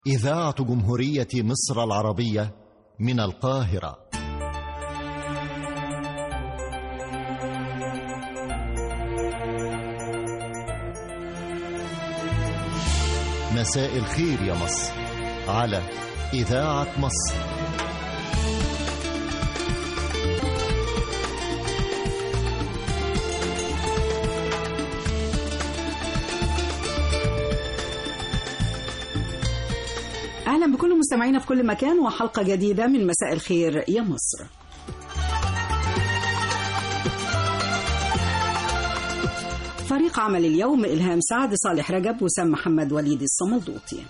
إذاعة جمهورية مصر العربية من القاهرة مساء الخير يا مصر على إذاعة مصر أهلا بكل مستمعينا في كل مكان وحلقة جديدة من مساء الخير يا مصر فريق عمل اليوم إلهام سعد صالح رجب وسام محمد وليد الصملوطي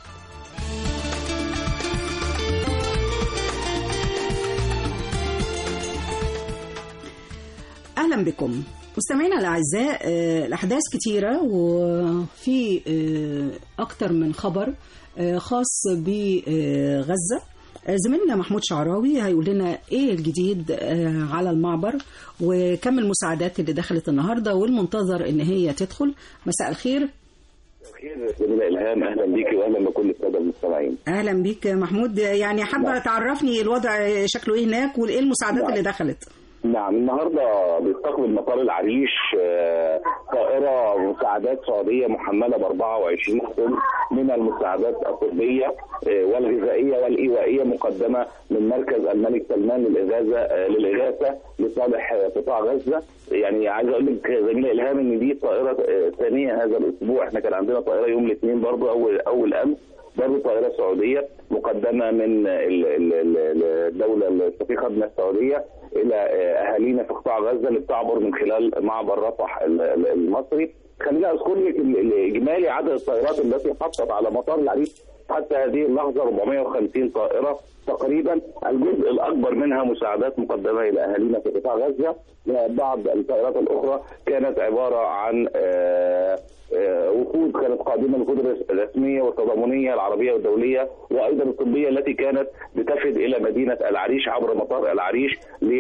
أهلا بكم مستمعينا الأعزاء آه، الأحداث كتيرة وفي آه، أكتر من خبر آه، خاص بغزة زميلنا محمود شعراوي هيقول لنا ايه الجديد آه، على المعبر وكم المساعدات اللي دخلت النهارده والمنتظر ان هي تدخل مساء الخير خير جميلة إلهام أهلا بيكي وأهلا بكل السادة المستمعين اهلا بيك محمود يعني حابه نعم. تعرفني الوضع شكله ايه هناك وايه المساعدات نعم. اللي دخلت نعم النهارده بيستقبل مطار العريش آه، طائرة مساعدات سعودية محملة ب 24 طن من المساعدات الطبية آه، والغذائية والإيوائية مقدمة من مركز الملك سلمان للإغاثة آه، للإغاثة لصالح آه، قطاع غزة يعني عايز أقول لك زميلة إلهام إن دي الطائرة آه، ثانية هذا الأسبوع إحنا كان عندنا طائرة يوم الاثنين برضه أول أول أمس برضه طائرة سعودية مقدمة من ال- ال- ال- الدولة الشقيقة من السعودية إلى أهالينا في قطاع غزة اللي بتعبر من خلال معبر رفح ال- ال- المصري خليني أذكر لك ال- الإجمالي عدد الطائرات التي حطت على مطار العريش حتى هذه اللحظة 450 طائرة تقريبا الجزء الأكبر منها مساعدات مقدمة إلى أهالينا في قطاع غزة بعض الطائرات الأخرى كانت عبارة عن آه، آه، وفود كانت قادمه الوفود الرسميه والتضامنيه العربيه والدوليه وايضا الطبيه التي كانت بتفد الى مدينه العريش عبر مطار العريش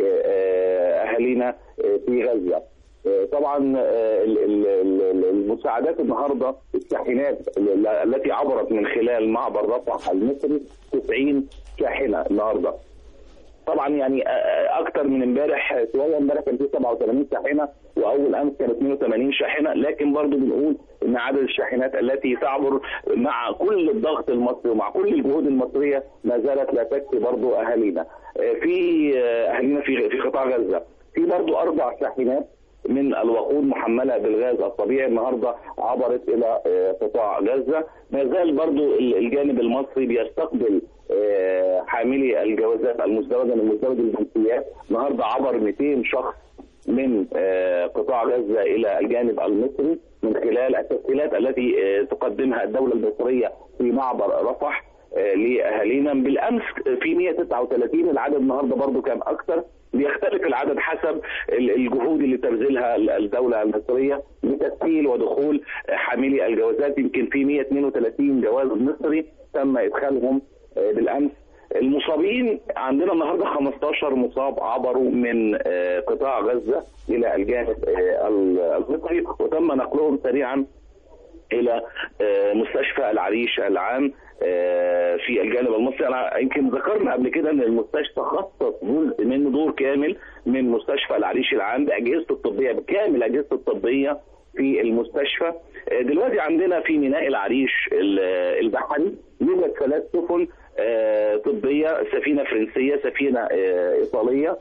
لاهالينا في غزه. آه، طبعا آه، ال- ال- ال- المساعدات النهارده الشاحنات ال- التي عبرت من خلال معبر رفح المصري 90 شاحنه النهارده طبعا يعني اكتر من امبارح شويه امبارح كان في 87 شاحنه واول امس كان 82 شاحنه لكن برضه بنقول ان عدد الشاحنات التي تعبر مع كل الضغط المصري ومع كل الجهود المصريه ما زالت لا تكفي برضه اهالينا آه، في آه، اهالينا في في قطاع غزه في برضه اربع شاحنات من الوقود محمله بالغاز الطبيعي النهارده عبرت الى آه، قطاع غزه ما زال برضو ال- الجانب المصري بيستقبل آه، حاملي الجوازات المزدوجه من مزدوج الجنسيات النهارده عبر 200 شخص من آه، قطاع غزه الى الجانب المصري من خلال التسهيلات التي آه، تقدمها الدوله المصريه في معبر رفح آه، لاهالينا بالامس في 139 العدد النهارده برضو كان اكثر بيختلف العدد حسب ال- الجهود اللي تبذلها ال- الدوله المصريه لتسهيل ودخول حاملي الجوازات يمكن في 132 جواز مصري تم ادخالهم آه، بالامس المصابين عندنا النهارده 15 مصاب عبروا من آه، قطاع غزه الى الجانب آه، المصري وتم نقلهم سريعا الى آه، مستشفى العريش العام آه، في الجانب المصري انا يمكن ذكرنا قبل كده ان المستشفى خصص جزء منه دور كامل من مستشفى العريش العام باجهزته الطبيه بكامل اجهزته الطبيه في المستشفى آه، دلوقتي عندنا في ميناء العريش ال- البحري يوجد ثلاث سفن آه، طبيه سفينه فرنسيه سفينه آه، ايطاليه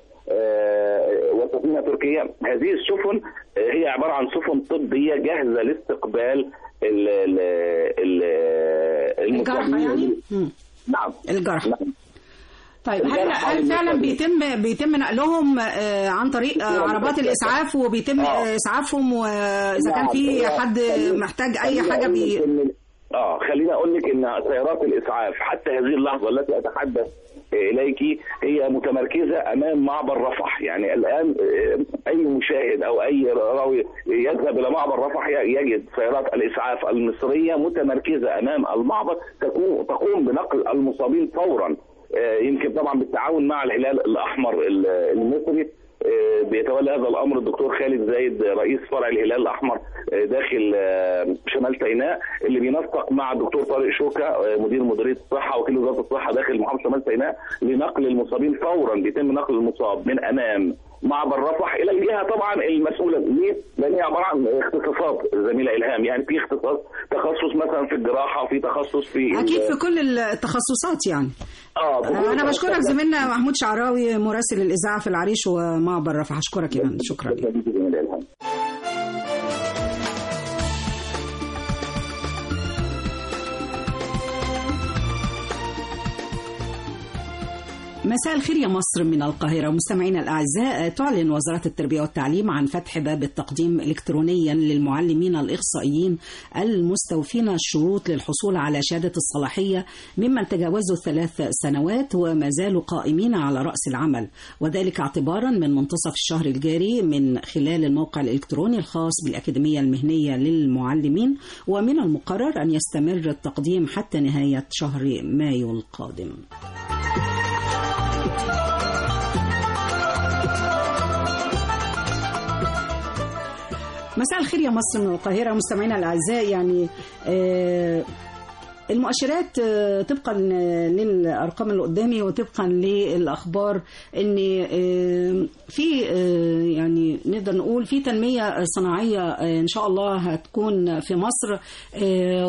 آه، وسفينه تركيه هذه السفن آه، هي عباره عن سفن طبيه جاهزه لاستقبال ال ال ال الجرحى المصابين. يعني مم. نعم الجرحى نعم طيب هل الجرحى هل فعلا والمصابين. بيتم بيتم نقلهم آه، عن طريق آه، عربات الاسعاف وبيتم آه. آه، اسعافهم واذا كان نعم. في هو- حد خليني- محتاج اي خليني حاجه أقول بي لك إن- اه خليني اقول لك ان سيارات الاسعاف حتى هذه اللحظه التي اتحدث اليك هي متمركزه امام معبر رفح يعني الان آه، اي مشاهد او اي راوي يذهب الى معبر رفح يجد سيارات الاسعاف المصريه متمركزه امام المعبر تكون تقوم بنقل المصابين فورا آه، يمكن طبعا بالتعاون مع الهلال الاحمر ال- المصري آه، بيتولى هذا الامر الدكتور خالد زايد رئيس فرع الهلال الاحمر آه، داخل آه، شمال سيناء اللي بينسق مع الدكتور طارق شوكه آه، مدير مديريه الصحه وكيل وزاره الصحه داخل محافظه شمال سيناء لنقل المصابين فورا بيتم نقل المصاب من امام معبر رفح الى الجهه طبعا المسؤوله ليه؟ لان هي عباره عن اختصاصات زميله الهام يعني في اختصاص تخصص مثلا في الجراحه وفي تخصص في اكيد في كل التخصصات يعني اه في كل انا بشكرك التخصصات. زميلنا محمود شعراوي مراسل الاذاعه في العريش ومعبر رفح اشكرك يا فندم شكرا لك زميلة إلهام. مساء الخير يا مصر من القاهرة مستمعينا الأعزاء تعلن وزارة التربية والتعليم عن فتح باب التقديم إلكترونيا للمعلمين الإخصائيين المستوفين الشروط للحصول على شهادة الصلاحية ممن تجاوزوا الثلاث سنوات وما زالوا قائمين على رأس العمل وذلك اعتبارا من منتصف الشهر الجاري من خلال الموقع الإلكتروني الخاص بالأكاديمية المهنية للمعلمين ومن المقرر أن يستمر التقديم حتى نهاية شهر مايو القادم مساء الخير يا مصر من القاهرة مستمعينا الأعزاء يعني آه، المؤشرات آه، طبقا للأرقام اللي قدامي وطبقا للأخبار إن آه، في آه، يعني نقدر نقول في تنمية صناعية آه، إن شاء الله هتكون في مصر آه،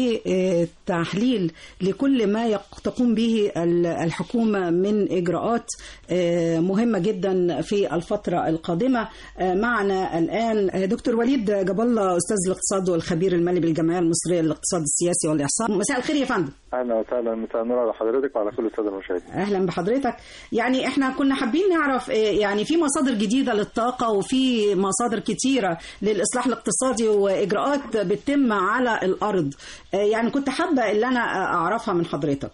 وتحليل لكل ما يق- تقوم به ال- الحكومة من إجراءات آه، مهمة جدا في الفترة القادمة آه، معنا الآن آه، دكتور وليد جاب الله أستاذ الاقتصاد والخبير المالي بالجمعية المصرية للاقتصاد السياسي والإحصاء مساء الخير يا فندم اهلا وسهلا مساء النور على حضرتك وعلى كل الساده المشاهدين. اهلا بحضرتك يعني احنا كنا حابين نعرف آه، يعني في مصادر جديده للطاقه وفي مصادر كتيره للاصلاح الاقتصادي واجراءات بتتم على الارض آه، يعني كنت حابه اللي انا اعرفها من حضرتك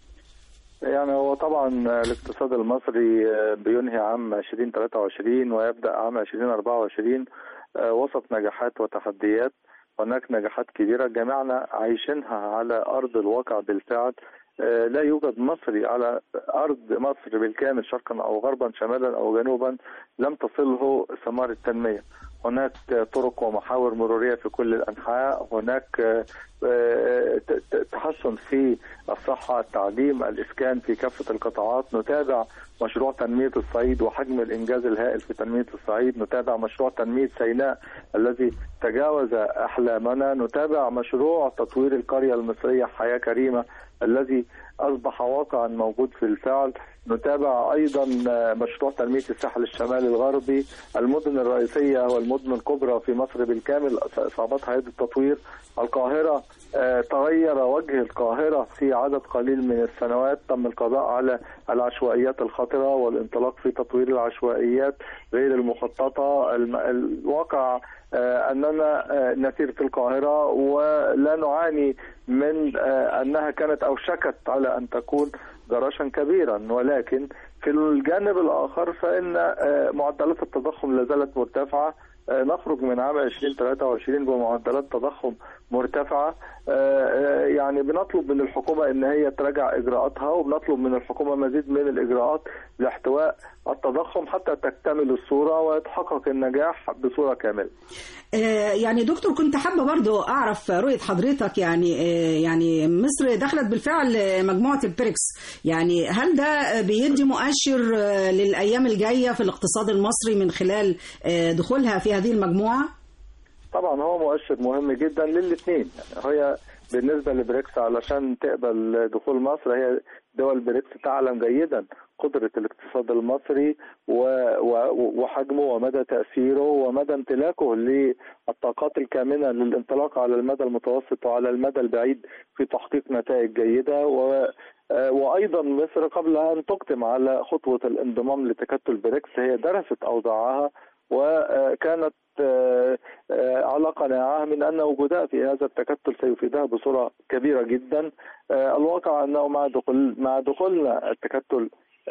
يعني هو طبعا الاقتصاد المصري بينهي عام 2023 ويبدا عام 2024 وسط نجاحات وتحديات هناك نجاحات كبيره جميعنا عايشينها على ارض الواقع بالفعل آه، لا يوجد مصري على ارض مصر بالكامل شرقا او غربا شمالا او جنوبا لم تصله ثمار التنميه هناك طرق ومحاور مروريه في كل الانحاء هناك آه، آه، ت- ت- تحسن في الصحه التعليم الاسكان في كافه القطاعات نتابع مشروع تنميه الصعيد وحجم الانجاز الهائل في تنميه الصعيد نتابع مشروع تنميه سيناء الذي تجاوز احلامنا نتابع مشروع تطوير القريه المصريه حياه كريمه الذي اصبح واقعا موجود في الفعل نتابع ايضا مشروع تنميه الساحل الشمالي الغربي المدن الرئيسيه والمدن الكبرى في مصر بالكامل اصابتها يد التطوير القاهره آه، تغير وجه القاهره في عدد قليل من السنوات تم القضاء على العشوائيات الخطره والانطلاق في تطوير العشوائيات غير المخططه الم- الواقع آه، اننا آه، نسير في القاهره ولا نعاني من آه، انها كانت اوشكت على ان تكون جراشا كبيرا ولكن في الجانب الاخر فان آه، معدلات التضخم لا زالت مرتفعه آه، نخرج من عام 2023 بمعدلات تضخم مرتفعه آه، آه، يعني بنطلب من الحكومه ان هي تراجع اجراءاتها وبنطلب من الحكومه مزيد من الاجراءات لاحتواء التضخم حتى تكتمل الصوره ويتحقق النجاح بصوره كامله. آه، يعني دكتور كنت حابه برضو اعرف رؤيه حضرتك يعني آه، يعني مصر دخلت بالفعل مجموعه البريكس يعني هل ده بيدي مؤشر آه، للايام الجايه في الاقتصاد المصري من خلال آه، دخولها في هذه المجموعه طبعا هو مؤشر مهم جدا للاثنين هي بالنسبه لبريكس علشان تقبل دخول مصر هي دول بريكس تعلم جيدا قدرة الاقتصاد المصري و- و- وحجمه ومدى تأثيره ومدى امتلاكه للطاقات الكامنة للانطلاق على المدى المتوسط وعلى المدى البعيد في تحقيق نتائج جيدة و آه، وايضا مصر قبل ان تقدم على خطوه الانضمام لتكتل بريكس هي درست اوضاعها وكانت آه، آه، على قناعه من ان وجودها في هذا التكتل سيفيدها بصوره كبيره جدا آه، الواقع انه مع دخول مع دخولنا التكتل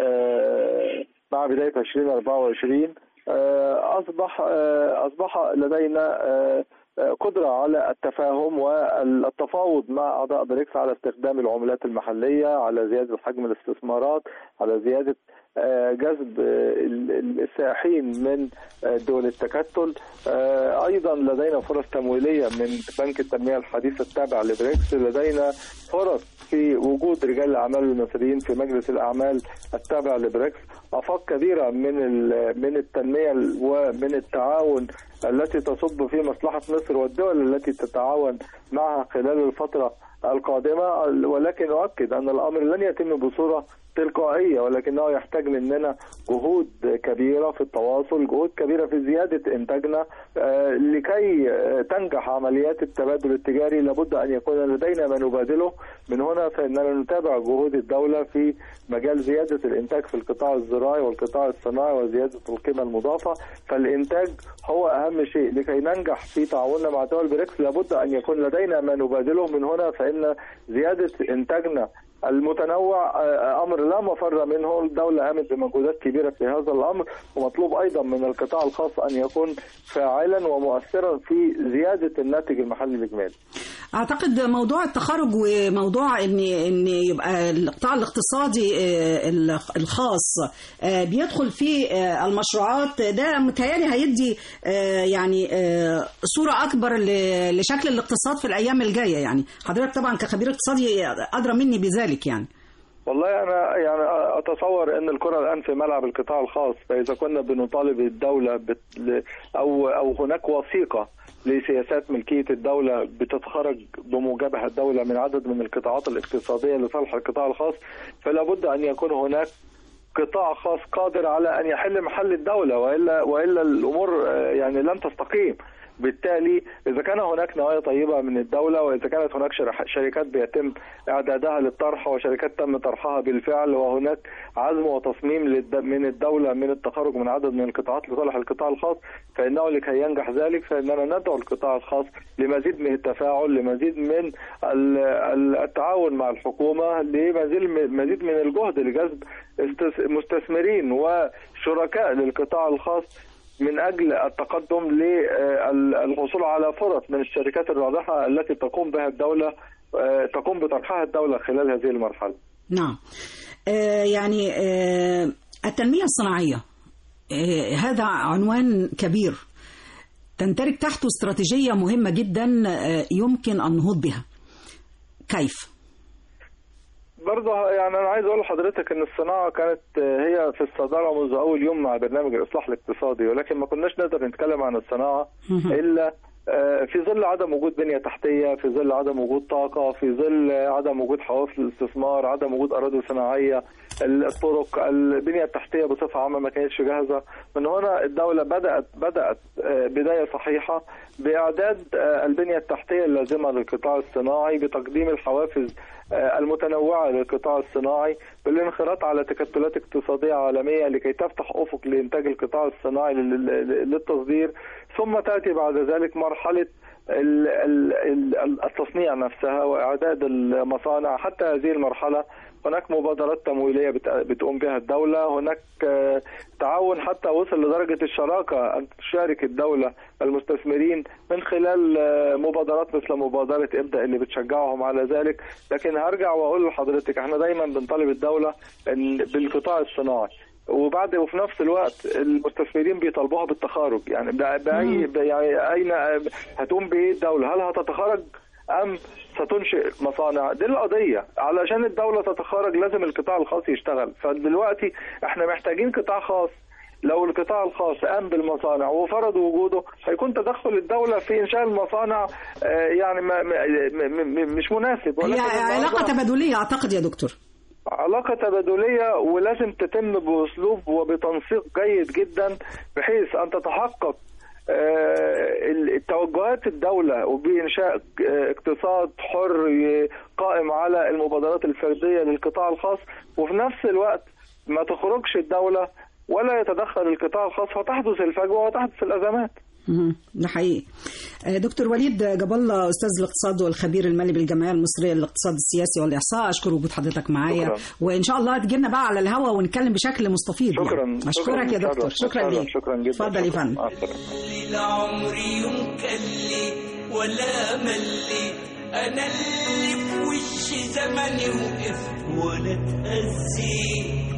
آه، مع بدايه 2024 آه، اصبح آه، اصبح لدينا آه، قدرة على التفاهم والتفاوض مع أعضاء بريكس على استخدام العملات المحلية على زيادة حجم الاستثمارات على زيادة جذب السائحين من دول التكتل أيضا لدينا فرص تمويلية من بنك التنمية الحديثة التابع لبريكس لدينا فرص في وجود رجال الأعمال المصريين في مجلس الأعمال التابع لبريكس آفاق كبيرة من من التنمية ومن التعاون التي تصب في مصلحة مصر والدول التي تتعاون معها خلال الفترة القادمة ولكن أؤكد أن الأمر لن يتم بصورة تلقائية ولكنه يحتاج مننا جهود كبيرة في التواصل جهود كبيرة في زيادة إنتاجنا لكي تنجح عمليات التبادل التجاري لابد أن يكون لدينا ما نبادله من هنا فإننا نتابع جهود الدولة في مجال زيادة الإنتاج في القطاع الزراعي والقطاع الصناعي وزيادة القيمة المضافة فالإنتاج هو أهم شيء لكي ننجح في تعاوننا مع دول بريكس لابد أن يكون لدينا ما نبادله من هنا فإن زيادة إنتاجنا المتنوع امر لا مفر منه الدوله قامت بمجهودات كبيره في هذا الامر ومطلوب ايضا من القطاع الخاص ان يكون فاعلا ومؤثرا في زياده الناتج المحلي الاجمالي. اعتقد موضوع التخرج وموضوع ان ان يبقى القطاع الاقتصادي الخاص بيدخل في المشروعات ده متهيألي هيدي يعني صوره اكبر لشكل الاقتصاد في الايام الجايه يعني حضرتك طبعا كخبير اقتصادي ادرى مني بذلك يعني والله انا يعني اتصور ان الكره الان في ملعب القطاع الخاص فاذا كنا بنطالب الدوله بت... او او هناك وثيقه لسياسات ملكيه الدوله بتتخرج بموجبها الدوله من عدد من القطاعات الاقتصاديه لصالح القطاع الخاص فلا بد ان يكون هناك قطاع خاص قادر على ان يحل محل الدوله والا والا الامور يعني لن تستقيم بالتالي إذا كان هناك نوايا طيبة من الدولة وإذا كانت هناك شركات بيتم إعدادها للطرح وشركات تم طرحها بالفعل وهناك عزم وتصميم من الدولة من التخرج من عدد من القطاعات لصالح القطاع الخاص فإنه لكي ينجح ذلك فإننا ندعو القطاع الخاص لمزيد من التفاعل لمزيد من التعاون مع الحكومة لمزيد من الجهد لجذب مستثمرين وشركاء للقطاع الخاص من اجل التقدم للحصول على فرص من الشركات الرابحه التي تقوم بها الدوله تقوم بطرحها الدوله خلال هذه المرحله. نعم. آه يعني آه التنميه الصناعيه آه هذا عنوان كبير تندرج تحته استراتيجيه مهمه جدا يمكن النهوض بها. كيف؟ برضه يعني انا عايز اقول لحضرتك ان الصناعه كانت هي في الصداره منذ اول يوم مع برنامج الاصلاح الاقتصادي ولكن ما كناش نقدر نتكلم عن الصناعه الا في ظل عدم وجود بنيه تحتيه، في ظل عدم وجود طاقه، في ظل عدم وجود حوافز الاستثمار، عدم وجود اراضي صناعيه، الطرق، البنيه التحتيه بصفه عامه ما كانتش جاهزه، من هنا الدوله بدات بدات بدايه صحيحه باعداد البنيه التحتيه اللازمه للقطاع الصناعي بتقديم الحوافز المتنوعه للقطاع الصناعي بالانخراط على تكتلات اقتصاديه عالميه لكي تفتح افق لانتاج القطاع الصناعي للتصدير ثم تاتي بعد ذلك مرحله التصنيع نفسها واعداد المصانع حتى هذه المرحله هناك مبادرات تمويليه بتقوم بها الدوله هناك تعاون حتى وصل لدرجه الشراكه ان تشارك الدوله المستثمرين من خلال مبادرات مثل مبادره ابدا اللي بتشجعهم على ذلك لكن هرجع واقول لحضرتك احنا دايما بنطالب الدوله بالقطاع الصناعي وبعد وفي نفس الوقت المستثمرين بيطالبوها بالتخارج يعني باي يعني اين هتقوم بايه الدوله هل هتتخرج ام ستنشئ مصانع دي القضيه علشان الدوله تتخرج لازم القطاع الخاص يشتغل فدلوقتي احنا محتاجين قطاع خاص لو القطاع الخاص قام بالمصانع وفرض وجوده هيكون تدخل الدولة في إنشاء المصانع يعني ما مش مناسب هي علاقة تبادلية أعتقد يا دكتور علاقة تبادلية ولازم تتم بأسلوب وبتنسيق جيد جدا بحيث أن تتحقق توجهات الدولة وبإنشاء اقتصاد حر قائم على المبادرات الفردية للقطاع الخاص وفي نفس الوقت ما تخرجش الدولة ولا يتدخل القطاع الخاص فتحدث الفجوة وتحدث الأزمات ده حقيقي دكتور وليد جاب الله استاذ الاقتصاد والخبير المالي بالجمعيه المصريه للاقتصاد السياسي والاحصاء اشكر وجود حضرتك معايا شكرا. وان شاء الله تجينا بقى على الهواء ونتكلم بشكل مستفيض شكرا يعني. اشكرك يا دكتور شكرا ليك شكرا جدا اتفضل يا فندم مع السلامة. العمر يمكن ولا مليت انا اللي في وش زمني وقفت ولا اتأذيت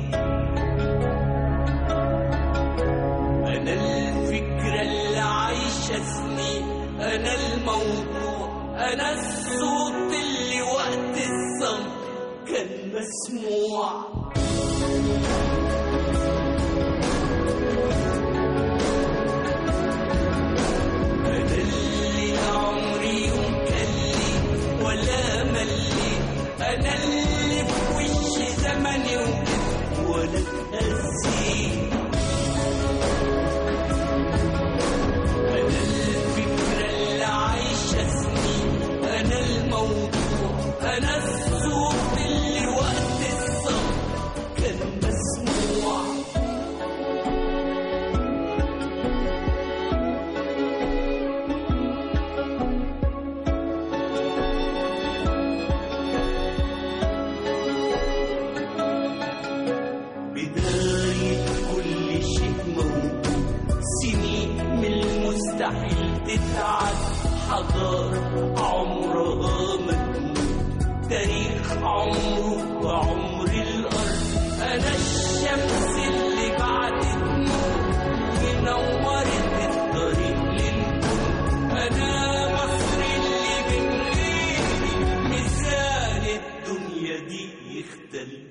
انا الفكرة اللي عايشة سنين انا الموضوع انا الصوت اللي وقت الصمت كان مسموع أنا اللي لا عمري يوم كلي ولا ملي أنا اللي في وش زمني وقفت ولا اتأذيت أنا الفكرة اللي عايشة سنين أنا الموضوع أنا الصوت اللي وقت الصمت كان مسموع بداية كل شيء موجود سنين من المستحيل تتعد حضارة عمرها ما تموت تاريخ عمره وعمر الأرض أنا الشمس اللي بعدت نور ونورت الطريق للكون أنا مصر اللي من غيري ميزان الدنيا دي يختلف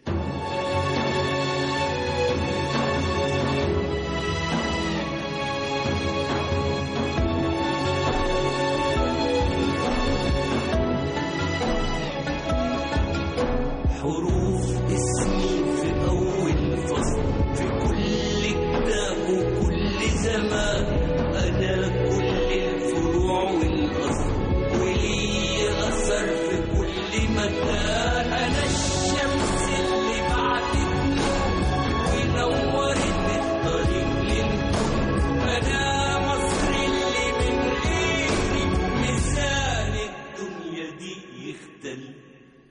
حروف اسمي في أول فصل في كل كتاب وكل زمان أنا كل الفروع والأصل ولي أثر في كل مكان أنا الشمس اللي بعدت ونورت الطريق للكون أنا مصر اللي من غيري ميزان الدنيا دي يختلف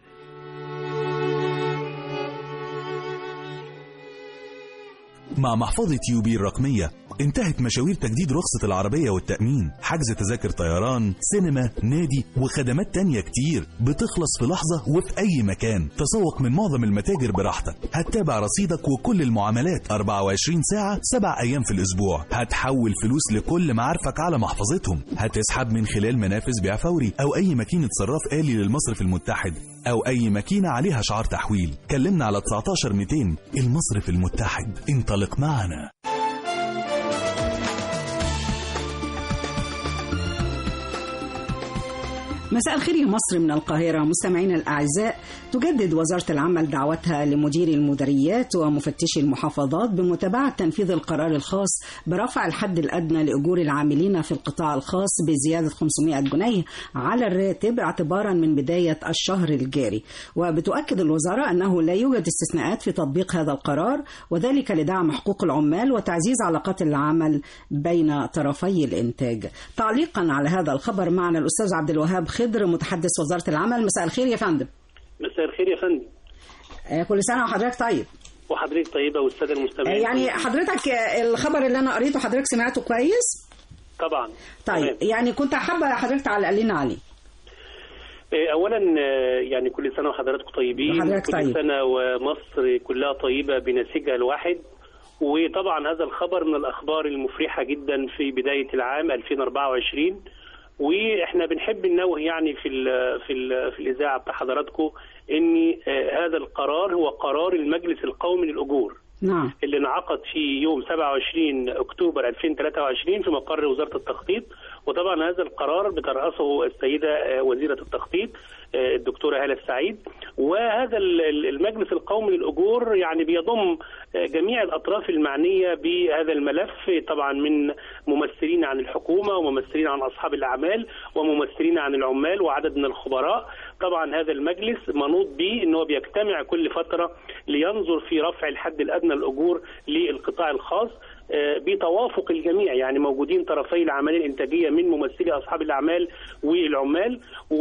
مع محفظة يوبي الرقمية انتهت مشاوير تجديد رخصة العربية والتأمين حجز تذاكر طيران سينما نادي وخدمات تانية كتير بتخلص في لحظة وفي أي مكان تسوق من معظم المتاجر براحتك هتتابع رصيدك وكل المعاملات 24 ساعة 7 أيام في الأسبوع هتحول فلوس لكل معارفك على محفظتهم هتسحب من خلال منافذ بيع فوري أو أي ماكينة صراف آلي للمصرف المتحد أو أي ماكينة عليها شعار تحويل كلمنا على 19 200 المصرف المتحد انطلق معنا مساء الخير يا مصر من القاهرة مستمعينا الأعزاء تجدد وزارة العمل دعوتها لمدير المديريات ومفتشي المحافظات بمتابعة تنفيذ القرار الخاص برفع الحد الأدنى لأجور العاملين في القطاع الخاص بزيادة 500 جنيه على الراتب اعتبارا من بداية الشهر الجاري وبتؤكد الوزارة أنه لا يوجد استثناءات في تطبيق هذا القرار وذلك لدعم حقوق العمال وتعزيز علاقات العمل بين طرفي الإنتاج تعليقا على هذا الخبر معنا الأستاذ عبد الوهاب خضر متحدث وزارة العمل مساء الخير يا فندم مساء الخير يا فندم آه، كل سنة وحضرتك طيب وحضرتك طيبة والسادة آه، المستمعين يعني حضرتك آه، الخبر اللي أنا قريته حضرتك سمعته كويس طبعا طيب تمام. يعني كنت حابة حضرتك تعلق لنا عليه آه، أولا آه، يعني كل سنة وحضراتكم طيبين وحضرتك كل طيب. سنة ومصر كلها طيبة بنسيجها الواحد وطبعا هذا الخبر من الأخبار المفرحة جدا في بداية العام 2024 واحنا بنحب ننوه يعني في ال في ال في الاذاعه بتاع حضراتكم ان آه، هذا القرار هو قرار المجلس القومي للاجور نعم اللي انعقد في يوم 27 اكتوبر 2023 في مقر وزاره التخطيط وطبعا هذا القرار بترأسه السيده آه، وزيره التخطيط آه، الدكتوره هاله السعيد وهذا ال- ال- المجلس القومي للاجور يعني بيضم آه، جميع الاطراف المعنيه بهذا الملف طبعا من ممثلين عن الحكومه وممثلين عن اصحاب الاعمال وممثلين عن العمال وعدد من الخبراء طبعا هذا المجلس منوط به ان هو بيجتمع كل فتره لينظر في رفع الحد الادنى للاجور للقطاع الخاص آه، بتوافق الجميع يعني موجودين طرفي العمليه الانتاجيه من ممثلي اصحاب الاعمال والعمال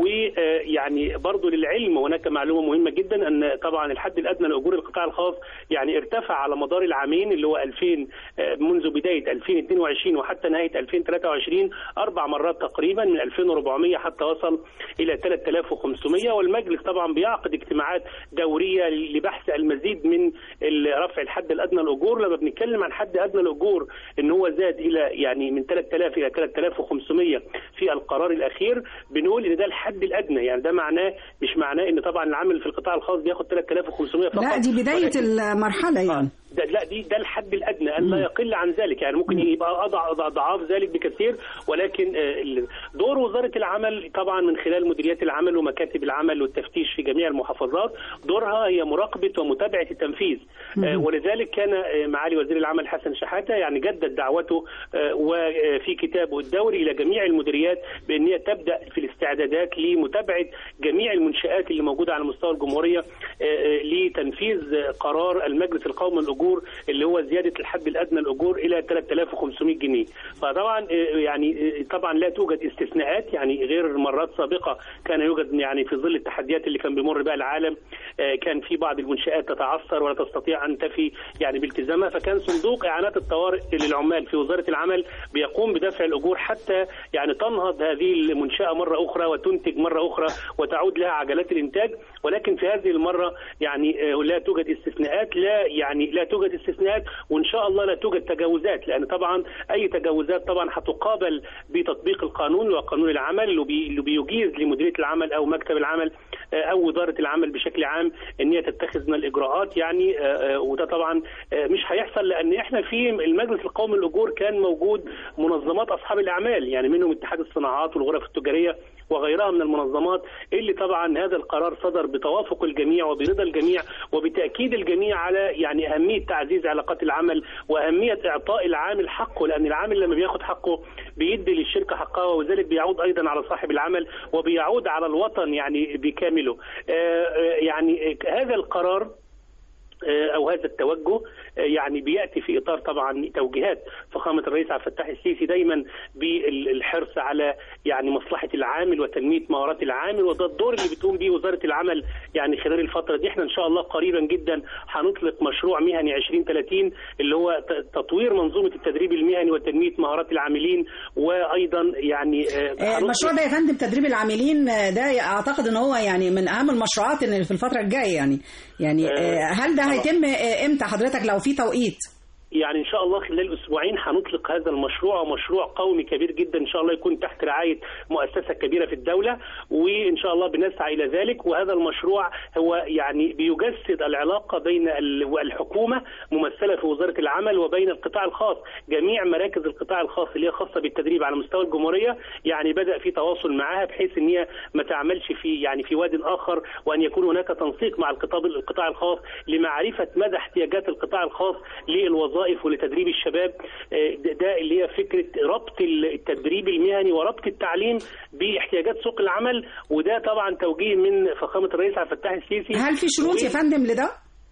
ويعني برضو للعلم هناك معلومه مهمه جدا ان طبعا الحد الادنى لاجور القطاع الخاص يعني ارتفع على مدار العامين اللي هو 2000 آه، منذ بدايه 2022 وحتى نهايه 2023 اربع مرات تقريبا من 2400 حتى وصل الى 3500 والمجلس طبعا بيعقد اجتماعات دوريه لبحث المزيد من ال- رفع الحد الادنى للاجور لما بنتكلم عن حد ادنى الاجور ان هو زاد الى يعني من 3000 الى 3500 في القرار الاخير بنقول ان ده الحد الادنى يعني ده معناه مش معناه ان طبعا العامل في القطاع الخاص بياخد 3500 فقط لا دي بدايه ولكن- المرحله يعني ده لا دي ده الحد الادنى ان لا يقل عن ذلك يعني ممكن يبقى أضع أضع- اضعاف ذلك بكثير ولكن آه، ال- دور وزاره العمل طبعا من خلال مديريات العمل ومكاتب العمل والتفتيش في جميع المحافظات دورها هي مراقبه ومتابعه التنفيذ آه، ولذلك كان آه، معالي وزير العمل حسن شحاته يعني جدد دعوته آه، وفي كتابه الدوري الى جميع المديريات بان هي تبدا في الاستعدادات لمتابعه جميع المنشات اللي موجوده على مستوى الجمهوريه آه، آه، لتنفيذ آه، قرار المجلس القومي للاجور اللي هو زياده الحد الادنى للاجور الى 3500 جنيه فطبعا آه، يعني آه، طبعا لا توجد استثناءات يعني غير مرات سابقه كان يوجد يعني في ظل التحديات اللي كان بيمر بها العالم آه، كان في بعض المنشات تتعثر ولا تستطيع ان تفي يعني بالتزامها فكان صندوق اعانات الطوارئ للعمال في وزاره العمل بيقوم بدفع الاجور حتى يعني تنهض هذه المنشاه مره اخرى وتنتج مره اخرى وتعود لها عجلات الانتاج ولكن في هذه المره يعني آه، لا توجد استثناءات لا يعني لا توجد استثناءات وان شاء الله لا توجد تجاوزات لان طبعا اي تجاوزات طبعا هتقابل بتطبيق القانون وقانون العمل اللي بي- اللي بيجيز لمديريه العمل او مكتب العمل آه، او وزاره العمل بشكل عام ان هي تتخذ من الاجراءات يعني آه، آه، وده طبعا آه، مش هيحصل لان احنا في المجلس القومي للاجور كان موجود منظمات اصحاب الاعمال يعني منهم اتحاد الصناعات والغرف التجاريه وغيرها من المنظمات اللي طبعا هذا القرار صدر بتوافق الجميع وبرضا الجميع وبتاكيد الجميع على يعني اهميه تعزيز علاقات العمل واهميه اعطاء العامل حقه لان العامل لما بياخد حقه بيدي للشركه حقها وذلك بيعود ايضا على صاحب العمل وبيعود على الوطن يعني بكامله آه، آه، يعني آه، هذا القرار آه، او هذا التوجه آه، يعني بياتي في اطار طبعا توجيهات فخامه الرئيس عبد الفتاح السيسي دايما بالحرص على يعني مصلحه العامل وتنميه مهارات العامل وده الدور اللي بتقوم به وزاره العمل يعني خلال الفتره دي احنا ان شاء الله قريبا جدا هنطلق مشروع مهني 2030 اللي هو ت- تطوير منظومه التدريب المهني وتنميه مهارات العاملين وايضا يعني آه، آه، هنطلق- المشروع ده يا فندم تدريب العاملين آه، ده اعتقد ان هو يعني من اهم المشروعات اللي في الفتره الجايه يعني يعني آه، هل ده طبعا. هيتم آه، امتى حضرتك لو في توقيت يعني ان شاء الله خلال اسبوعين هنطلق هذا المشروع مشروع قومي كبير جدا ان شاء الله يكون تحت رعايه مؤسسه كبيره في الدوله وان شاء الله بنسعى الى ذلك وهذا المشروع هو يعني بيجسد العلاقه بين ال- الحكومه ممثله في وزاره العمل وبين القطاع الخاص جميع مراكز القطاع الخاص اللي هي خاصه بالتدريب على مستوى الجمهوريه يعني بدا في تواصل معها بحيث ان هي ما تعملش في يعني في واد اخر وان يكون هناك تنسيق مع القطاع القطاع الخاص لمعرفه مدى احتياجات القطاع الخاص للوظائف ولتدريب الشباب آه، ده ده اللي هي فكره ربط التدريب المهني وربط التعليم باحتياجات سوق العمل وده طبعا توجيه من فخامه الرئيس عبد الفتاح السيسي هل في شروط يا فندم لده؟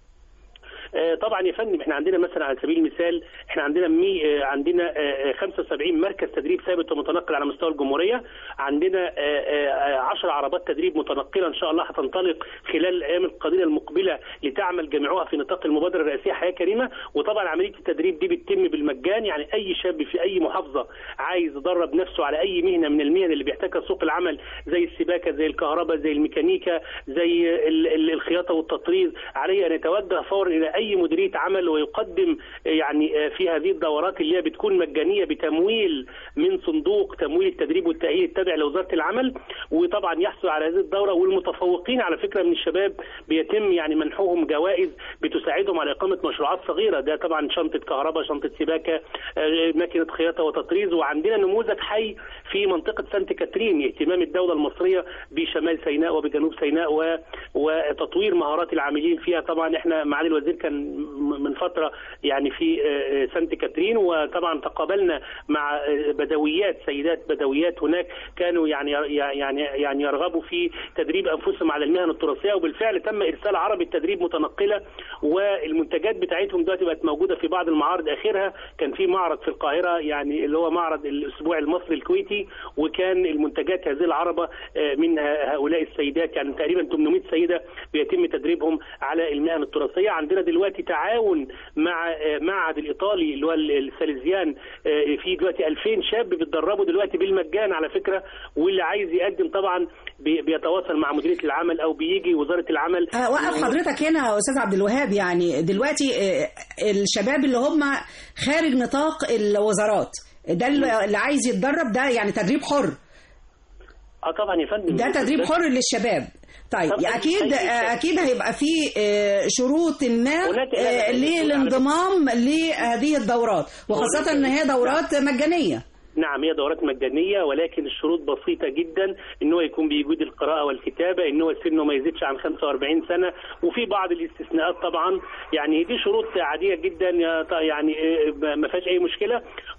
آه، طبعا يا فندم احنا عندنا مثلا على سبيل المثال احنا عندنا مي آه، عندنا آه، آه، 75 مركز تدريب ثابت ومتنقل على مستوى الجمهوريه عندنا 10 عربات تدريب متنقله ان شاء الله هتنطلق خلال الايام القليله المقبله لتعمل جميعها في نطاق المبادره الرئاسيه حياه كريمه وطبعا عمليه التدريب دي بتتم بالمجان يعني اي شاب في اي محافظه عايز يدرب نفسه على اي مهنه من المهن اللي بيحتاجها سوق العمل زي السباكه زي الكهرباء زي الميكانيكا زي ال- ال- الخياطه والتطريز عليه ان يتوجه فورا الى اي مديريه عمل ويقدم يعني في هذه الدورات اللي هي بتكون مجانيه بتمويل من صندوق تمويل التدريب والتاهيل التابع لوزاره العمل وطبعا يحصل على هذه الدوره والمتفوقين على فكره من الشباب بيتم يعني منحهم جوائز بتساعدهم على اقامه مشروعات صغيره ده طبعا شنطه كهرباء شنطه سباكه آه، ماكينه خياطه وتطريز وعندنا نموذج حي في منطقه سانت كاترين اهتمام الدوله المصريه بشمال سيناء وبجنوب سيناء و... وتطوير مهارات العاملين فيها طبعا احنا معالي الوزير كان م- من فتره يعني في آه، آه، سانت كاترين وطبعا تقابلنا مع آه، بدويات سيدات بدويات هناك كانوا يعني يعني يعني يرغبوا في تدريب انفسهم على المهن التراثيه وبالفعل تم ارسال عربه تدريب متنقله والمنتجات بتاعتهم دلوقتي بقت موجوده في بعض المعارض اخرها كان في معرض في القاهره يعني اللي هو معرض الاسبوع المصري الكويتي وكان المنتجات هذه العربه آه، من ه- هؤلاء السيدات يعني تقريبا 800 سيده بيتم تدريبهم على المهن التراثيه عندنا دلوقتي تعاون مع آه، معهد الايطالي اللي هو ال- الساليزيان آه، في دلوقتي 2000 شاب بيتدربوا دلوقتي بالمجان على فكره واللي عايز يقدم طبعا بي- بيتواصل مع مديريه العمل او بيجي وزاره العمل آه، وقف حضرتك هنا يا استاذ عبد الوهاب يعني دلوقتي آه، الشباب اللي هم خارج نطاق الوزارات ده اللي اللي عايز يتدرب ده يعني تدريب حر اه طبعا يا فندم ده تدريب حر للشباب طيب طب أي- اكيد أي شيء. اكيد هيبقى في آه، شروط ما هناك- لا، آه، لا، لا، للانضمام لهذه الدورات وخاصه ان هي دورات مجانيه نعم هي دورات مجانية ولكن الشروط بسيطة جدا ان هو يكون بيجود القراءة والكتابة ان هو سنه ما يزيدش عن 45 سنة وفي بعض الاستثناءات طبعا يعني دي شروط عادية جدا يا ط- يعني آه، ما فيهاش اي مشكلة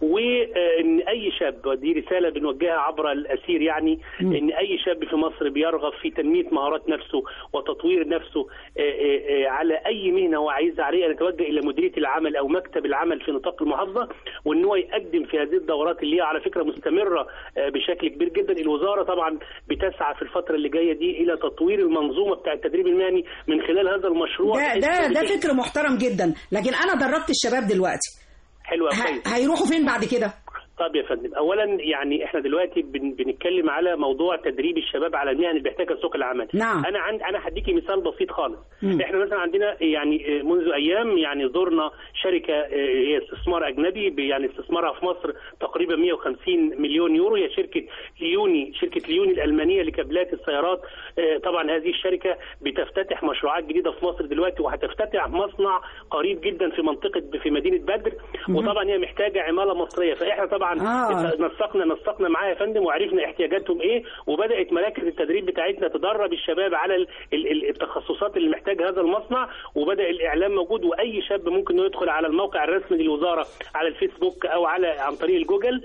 وان اي شاب ودي رسالة بنوجهها عبر الاسير يعني ان اي شاب في مصر بيرغب في تنمية مهارات نفسه وتطوير نفسه آه، آه، آه، على اي مهنة هو عايز عليها يتوجه الى مديرية العمل او مكتب العمل في نطاق المحافظة وان هو يقدم في هذه الدورات اللي هي على فكره مستمره آه، بشكل كبير جدا الوزاره طبعا بتسعى في الفتره اللي جايه دي الى تطوير المنظومه بتاع التدريب المهني من خلال هذا المشروع ده ده ده فكر محترم جدا لكن انا دربت الشباب دلوقتي حلو أوي، ه- كويس هيروحوا فين بعد كده طب يا فندم اولا يعني احنا دلوقتي بن بنتكلم على موضوع تدريب الشباب على المهن اللي بيحتاجها سوق العمل نعم. انا عند انا هديكي مثال بسيط خالص مم. احنا مثلا عندنا يعني منذ ايام يعني زرنا شركه آه، هي استثمار اجنبي ب- يعني استثمارها في مصر تقريبا 150 مليون يورو هي شركه ليوني شركه ليوني الالمانيه لكابلات السيارات آه، طبعا هذه الشركه بتفتتح مشروعات جديده في مصر دلوقتي وهتفتتح مصنع قريب جدا في منطقه في مدينه بدر وطبعا هي محتاجه عماله مصريه فاحنا طبعا آه. نسقنا نسقنا معاها يا فندم وعرفنا احتياجاتهم ايه وبدات مراكز التدريب بتاعتنا تدرب الشباب على ال- ال- ال- التخصصات اللي محتاج هذا المصنع وبدا الاعلام موجود واي شاب ممكن انه يدخل على الموقع الرسمي للوزاره على الفيسبوك او على عن طريق الجوجل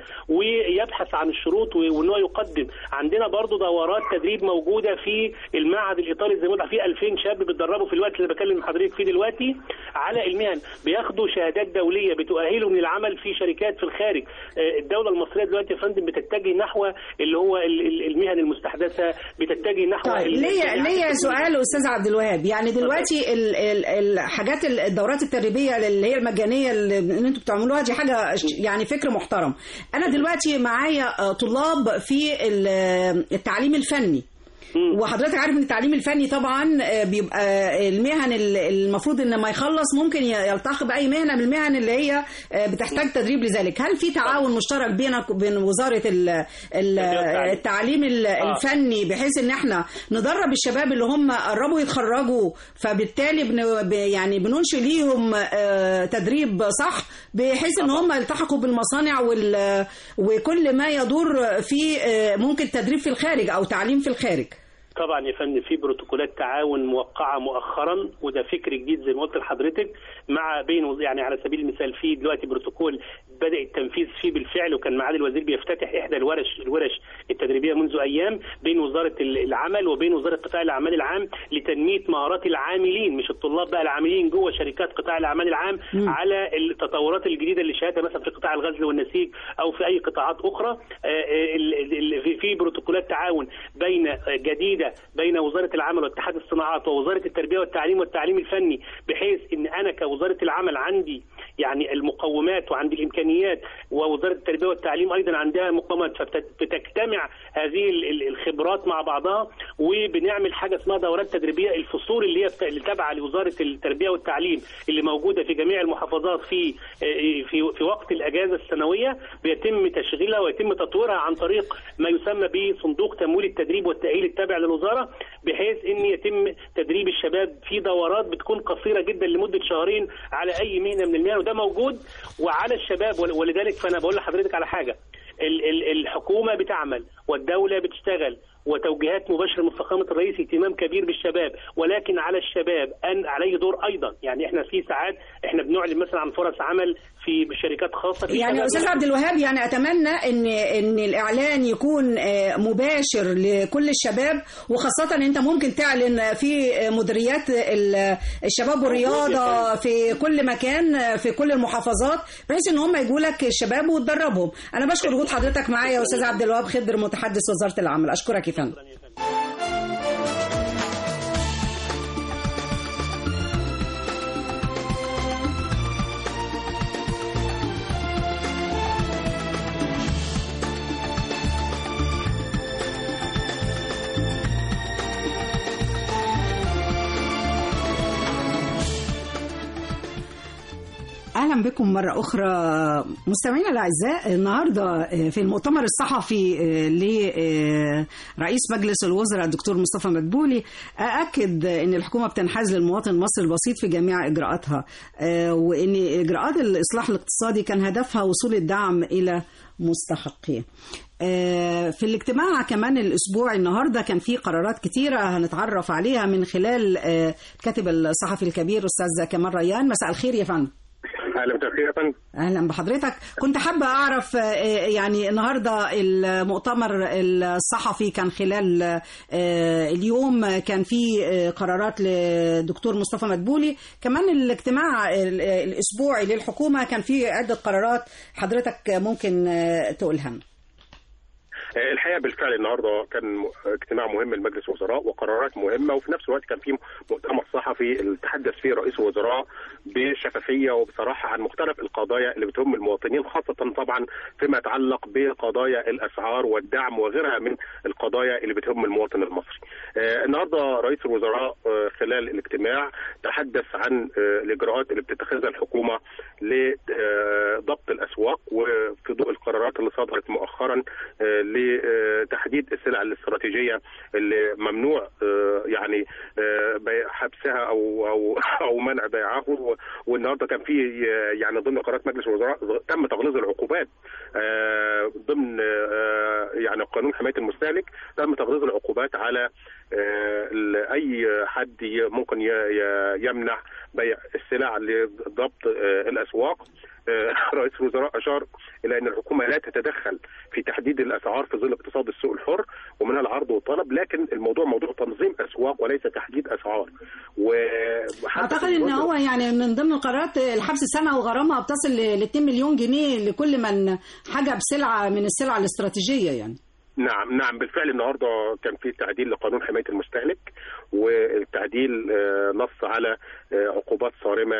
ويبحث عن الشروط و- وان هو يقدم عندنا برضو دورات تدريب موجوده في المعهد الايطالي زي ما قلت في 2000 شاب بيتدربوا في الوقت اللي بكلم حضرتك فيه دلوقتي على المهن بياخدوا شهادات دوليه بتؤهلهم للعمل في شركات في الخارج آه، الدوله المصريه دلوقتي يا فندم بتتجه نحو اللي هو ال- ال- المهن المستحدثه بتتجه نحو طيب ال- ليا ال- ليا سؤال استاذ عبد الوهاب يعني دلوقتي ال- ال- الحاجات ال- الدورات التدريبيه اللي هي المجانيه اللي انتوا بتعملوها دي حاجه ش- يعني فكر محترم انا دلوقتي معايا آه، طلاب في ال- التعليم الفني وحضرتك عارف ان التعليم الفني طبعا آه، بيبقى المهن ال- المفروض ان ما يخلص ممكن ي- يلتحق باي مهنه من المهن اللي هي آه، بتحتاج تدريب لذلك هل في تعاون مشترك بينك وبين وزاره ال- ال- والتعليم. التعليم ال- آه. الفني بحيث ان احنا ندرب الشباب اللي هم قربوا يتخرجوا فبالتالي بن ب- يعني بننشئ ليهم آه، تدريب صح بحيث ان هم يلتحقوا بالمصانع وال- وكل ما يدور في آه، ممكن تدريب في الخارج او تعليم في الخارج طبعا يا فندم في بروتوكولات تعاون موقعه مؤخرا وده فكر جديد زي ما قلت لحضرتك مع بين وز- يعني على سبيل المثال في دلوقتي بروتوكول بدا التنفيذ فيه بالفعل وكان معالي الوزير بيفتتح احدى الورش الورش التدريبيه منذ ايام بين وزاره ال- العمل وبين وزاره قطاع الاعمال العام لتنميه مهارات العاملين مش الطلاب بقى العاملين جوه شركات قطاع الاعمال العام على التطورات الجديده اللي شهادها مثلا في قطاع الغزل والنسيج او في اي قطاعات اخرى آه، آه، ال- ال- ال- في- في بروتوكولات تعاون بين آه، جديده بين وزاره العمل واتحاد الصناعات ووزاره التربيه والتعليم والتعليم الفني بحيث ان انا كوزاره العمل عندي يعني المقومات وعندي الامكانيات ووزاره التربيه والتعليم ايضا عندها مقومات فبتجتمع هذه ال- ال- الخبرات مع بعضها وبنعمل حاجه اسمها دورات تدريبيه الفصول اللي هي بتا- اللي تابعه لوزاره التربيه والتعليم اللي موجوده في جميع المحافظات في في في وقت الاجازه السنويه بيتم تشغيلها ويتم تطويرها عن طريق ما يسمى بصندوق تمويل التدريب والتاهيل التابع للوزاره بحيث ان يتم تدريب الشباب في دورات بتكون قصيره جدا لمده شهرين على اي مهنه من المهن وده موجود وعلى الشباب ول- ولذلك فانا بقول لحضرتك على حاجه ال- ال- الحكومه بتعمل والدوله بتشتغل وتوجيهات مباشره من فخامه الرئيس اهتمام كبير بالشباب ولكن على الشباب ان عليه دور ايضا يعني احنا في ساعات احنا بنعلن مثلا عن فرص عمل في شركات خاصه في يعني شباب استاذ عبد الوهاب يعني اتمنى ان ان الاعلان يكون آه، مباشر لكل الشباب وخاصه انت ممكن تعلن في مديريات ال- الشباب والرياضه في كل مكان آه، في كل المحافظات بحيث ان هم يجوا لك الشباب وتدربهم انا بشكر وجود حضرتك معايا يا استاذ عبد الوهاب خضر متحدث وزاره العمل اشكرك يا فندم اهلا بكم مره اخرى مستمعينا الاعزاء النهارده في المؤتمر الصحفي لرئيس مجلس الوزراء الدكتور مصطفى مدبولي اكد ان الحكومه بتنحاز للمواطن المصري البسيط في جميع اجراءاتها وان اجراءات الاصلاح الاقتصادي كان هدفها وصول الدعم الى مستحقيه آه، في الاجتماع كمان الاسبوع النهارده كان في قرارات كتيره هنتعرف عليها من خلال آه، الكاتب الصحفي الكبير استاذ كمال ريان مساء الخير يا فندم اهلا وسهلا يا فندم اهلا بحضرتك كنت حابه اعرف آه، يعني النهارده المؤتمر الصحفي كان خلال آه، اليوم كان في آه، قرارات للدكتور مصطفى مدبولي كمان الاجتماع ال- الاسبوعي للحكومه كان فيه عده قرارات حضرتك ممكن آه، تقولها لنا. آه، الحقيقه بالفعل النهارده كان م- اجتماع مهم لمجلس الوزراء وقرارات مهمه وفي نفس الوقت كان في مؤتمر صحفي تحدث فيه رئيس الوزراء بشفافيه وبصراحه عن مختلف القضايا اللي بتهم المواطنين خاصه طبعا فيما يتعلق بقضايا الاسعار والدعم وغيرها من القضايا اللي بتهم المواطن المصري. آه، النهارده رئيس الوزراء آه، خلال الاجتماع تحدث عن آه، الاجراءات اللي بتتخذها الحكومه لضبط الاسواق وفي ضوء القرارات اللي صدرت مؤخرا آه، لتحديد السلع الاستراتيجيه اللي ممنوع آه، يعني آه، بيع- حبسها او او او منع بيعها والنهارده كان في آه، يعني ضمن قرارات مجلس الوزراء تم تغليظ العقوبات آه، ضمن آه، يعني قانون حمايه المستهلك تم تغليظ العقوبات على آه، ال- اي حد ي- ممكن ي- ي- يمنع بيع السلع لضبط آه، الاسواق آه، رئيس الوزراء اشار الى ان الحكومه لا تتدخل في تحديد الاسعار في ظل اقتصاد السوق الحر ومنها العرض والطلب لكن الموضوع موضوع تنظيم اسواق وليس تحديد اسعار وحتى اعتقد في ان الجزء- هو يعني من ضمن القرارات الحبس سنه وغرامه بتصل ل 2 مليون جنيه لكل من حجب سلعه من السلع الاستراتيجيه يعني نعم نعم بالفعل النهارده كان في تعديل لقانون حمايه المستهلك والتعديل آه، نص على آه، عقوبات صارمه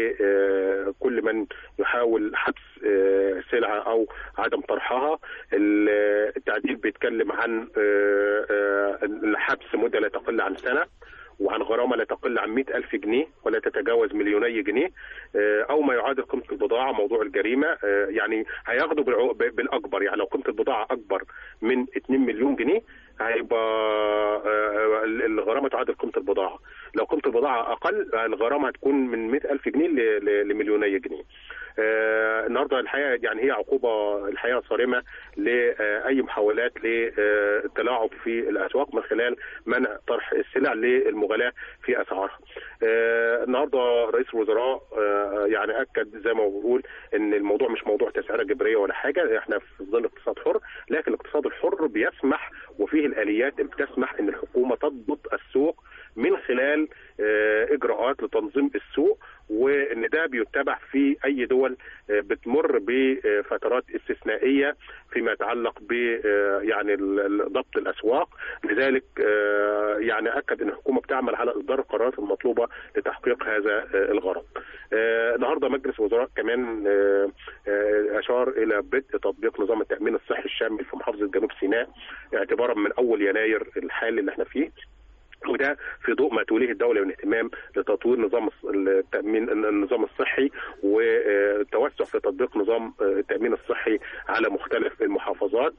لكل من يحاول حبس آه، سلعه او عدم طرحها ال- التعديل بيتكلم عن آه، آه، الحبس مده لا تقل عن سنه وعن غرامه لا تقل عن 100 ألف جنيه ولا تتجاوز مليوني جنيه آه، أو ما يعادل قيمة البضاعة موضوع الجريمة آه، يعني هياخدوا بالعو- ب- بالأكبر يعني لو قيمة البضاعة أكبر من 2 مليون جنيه هيبقى آه، ال- الغرامة تعادل قيمة البضاعة لو قيمة البضاعة أقل الغرامة هتكون من 100 ألف جنيه ل- ل- لمليوني جنيه آه، النهارده الحقيقه يعني هي عقوبه الحقيقه صارمه لاي محاولات للتلاعب في الاسواق من خلال منع طرح السلع للمغالاه في اسعارها. آه، النهارده رئيس الوزراء آه، يعني اكد زي ما بقول ان الموضوع مش موضوع تسعيره جبريه ولا حاجه احنا في ظل اقتصاد حر لكن الاقتصاد الحر بيسمح وفيه الاليات اللي بتسمح ان الحكومه تضبط السوق من خلال آه، اجراءات لتنظيم السوق وان ده بيتبع في اي دول آه، بتمر بفترات استثنائيه فيما يتعلق ب آه، يعني ال- ال- ضبط الاسواق لذلك آه، يعني اكد ان الحكومه بتعمل على اصدار القرارات المطلوبه لتحقيق هذا آه، الغرض. آه، النهارده مجلس الوزراء كمان آه، آه، اشار الى بدء تطبيق نظام التامين الصحي الشامل في محافظه جنوب سيناء اعتبارا من اول يناير الحالي اللي احنا فيه وده في ضوء ما توليه الدوله من اهتمام لتطوير نظام الص- التامين النظام الصحي وتوسع في تطبيق نظام التامين الصحي على مختلف المحافظات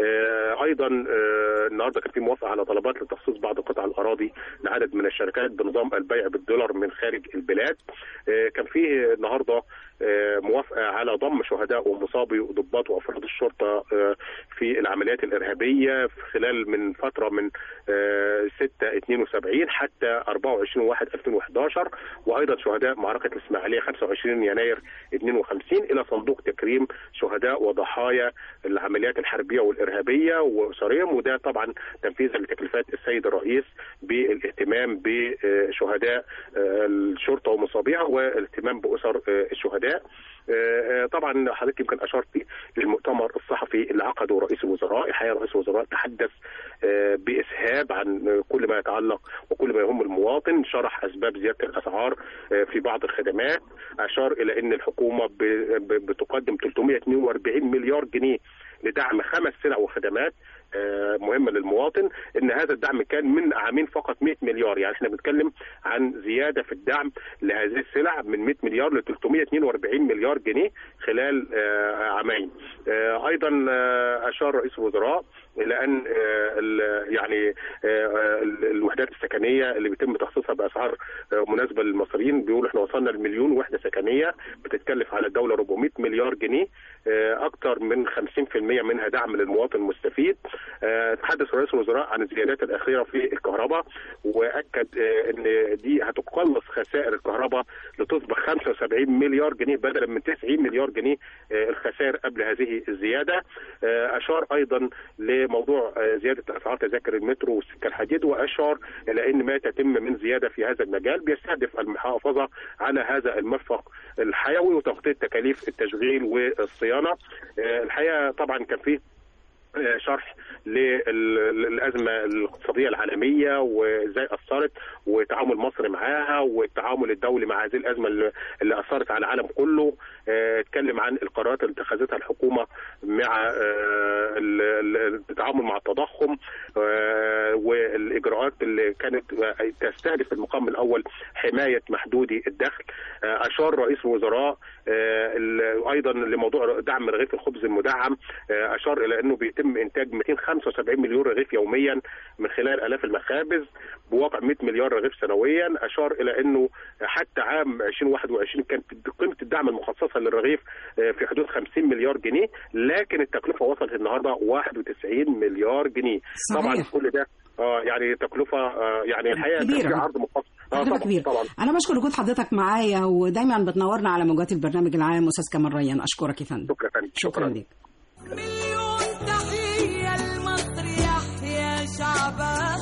آه، ايضا آه، النهارده كان في موافقه على طلبات لتخصيص بعض قطع الاراضي لعدد من الشركات بنظام البيع بالدولار من خارج البلاد آه، كان في النهارده آه، موافقه على ضم شهداء ومصابي وضباط وافراد الشرطه آه، في العمليات الارهابيه في خلال من فتره من آه، 6 72 حتى 24 1 2011 وايضا شهداء معركه الاسماعيليه 25 يناير 52 الى صندوق تكريم شهداء وضحايا العمليات الحربيه والارهابيه واسرهم وده طبعا تنفيذا لتكليفات السيد الرئيس بالاهتمام بشهداء آه، الشرطه ومصابيها والاهتمام باسر آه، الشهداء آه، آه، طبعا حضرتك يمكن اشرتي للمؤتمر الصحفي اللي عقده رئيس الوزراء الحقيقه رئيس الوزراء تحدث آه، باسهاب عن آه، كل ما يتعلق وكل ما يهم المواطن شرح اسباب زياده الاسعار آه، في بعض الخدمات اشار الى ان الحكومه ب- ب- بتقدم 342 مليار جنيه لدعم خمس سلع وخدمات آه، مهمه للمواطن ان هذا الدعم كان من عامين فقط 100 مليار يعني احنا بنتكلم عن زياده في الدعم لهذه السلع من 100 مليار ل 342 مليار جنيه خلال آه، عامين آه، ايضا آه، اشار رئيس الوزراء الى ان آه، ال- يعني آه، ال- الوحدات السكنيه اللي بيتم تخصيصها باسعار آه، مناسبه للمصريين بيقولوا احنا وصلنا لمليون وحده سكنيه بتتكلف على الدوله 400 مليار جنيه آه، اكثر من 50% منها دعم للمواطن المستفيد آه، تحدث رئيس الوزراء عن الزيادات الاخيره في الكهرباء واكد آه، ان دي هتقلص خسائر الكهرباء لتصبح 75 مليار جنيه بدلا من 90 مليار جنيه آه، الخسائر قبل هذه الزياده آه، اشار ايضا لموضوع آه، زياده اسعار تذاكر المترو والسكه الحديد واشار الى ان ما تتم من زياده في هذا المجال بيستهدف المحافظه على هذا المرفق الحيوي وتغطيه تكاليف التشغيل والصيانه آه، الحقيقه طبعا كان فيه آه، شرح للازمه الاقتصاديه العالميه وازاي اثرت وتعامل مصر معاها والتعامل الدولي مع هذه الازمه اللي اللي اثرت على العالم كله آه، اتكلم عن القرارات اللي اتخذتها الحكومه مع آه، ال- ال- التعامل مع التضخم آه، والاجراءات اللي كانت آه، تستهدف المقام الاول حمايه محدودي الدخل آه، اشار رئيس الوزراء آه، ال- ايضا لموضوع دعم رغيف الخبز المدعم آه، اشار الى انه بيتم انتاج 275 مليون رغيف يوميا من خلال الاف المخابز بواقع 100 مليار رغيف سنويا اشار الى انه حتى عام 2021 كانت قيمه الدعم المخصصه للرغيف آه، في حدود 50 مليار جنيه لكن التكلفه وصلت النهارده 91 مليار جنيه صحيح. طبعا كل ده اه يعني تكلفه آه يعني الحقيقه كان كبيرة. في عرض مخصص اه تجربة طبعا كبيرة طبعا أنا بشكر وجود حضرتك معايا ودايما بتنورنا على موجات البرنامج العام أستاذ كمال ريان أشكرك يا فندم شكرا فندم شكرا لك مليون تحية لمصر يحيى شعبها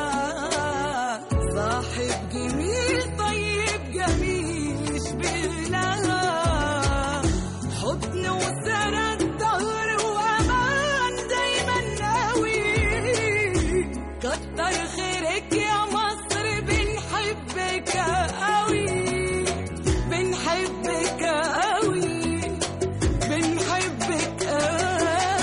صاحب جميل طيب جميل يشبه لها حضن وسند ظهر وأمان دايما قوي كتر خيرك يا مصر بنحبك قوي بنحبك قوي بنحبك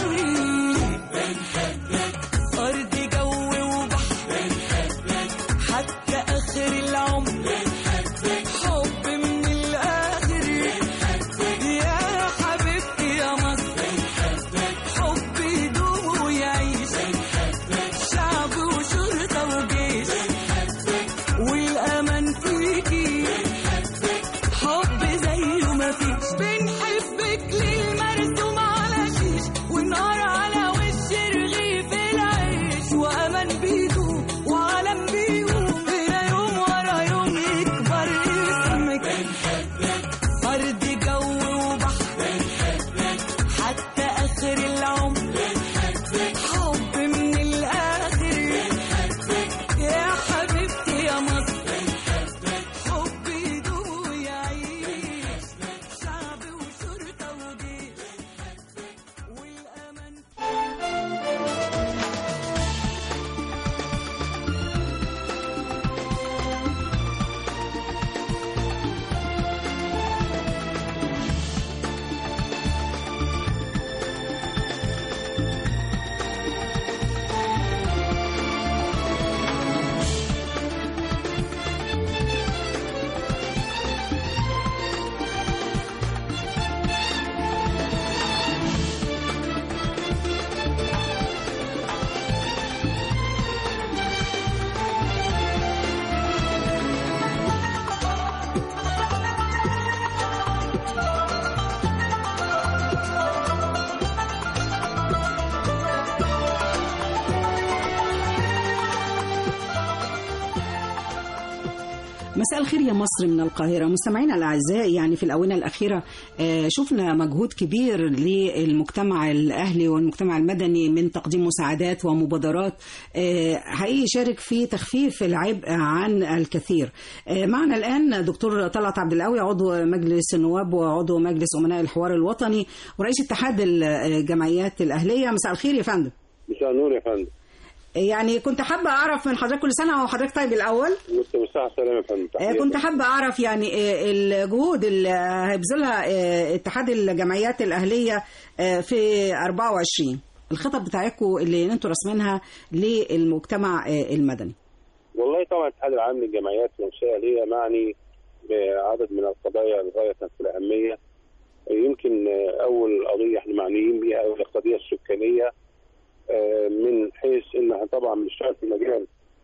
مساء الخير يا مصر من القاهرة مستمعينا الأعزاء يعني في الآونة الأخيرة آه، شفنا مجهود كبير للمجتمع الأهلي والمجتمع المدني من تقديم مساعدات ومبادرات آه، حقيقي شارك في تخفيف العبء عن الكثير آه، معنا الآن دكتور طلعت عبد القوي عضو مجلس النواب وعضو مجلس أمناء الحوار الوطني ورئيس اتحاد الجمعيات الأهلية مساء الخير يا فندم مساء النور يا فندم يعني كنت حابة أعرف من حضرتك كل سنة وحضرتك طيب الأول وانت بالصحة والسلامة يا فندم آه، تحية. كنت حابة أعرف يعني آه، الجهود اللي هيبذلها آه، اتحاد الجمعيات الأهلية آه، في 24 الخطط بتاعتكم اللي انتوا راسمينها للمجتمع آه، المدني والله طبعا الاتحاد العام للجمعيات والمنشأة الأهلية معني بعدد من القضايا الغاية في الأهمية يمكن آه، أول قضية احنا معنيين بيها هي القضية السكانية آه، من حيث ان احنا طبعا بنشتغل في مجال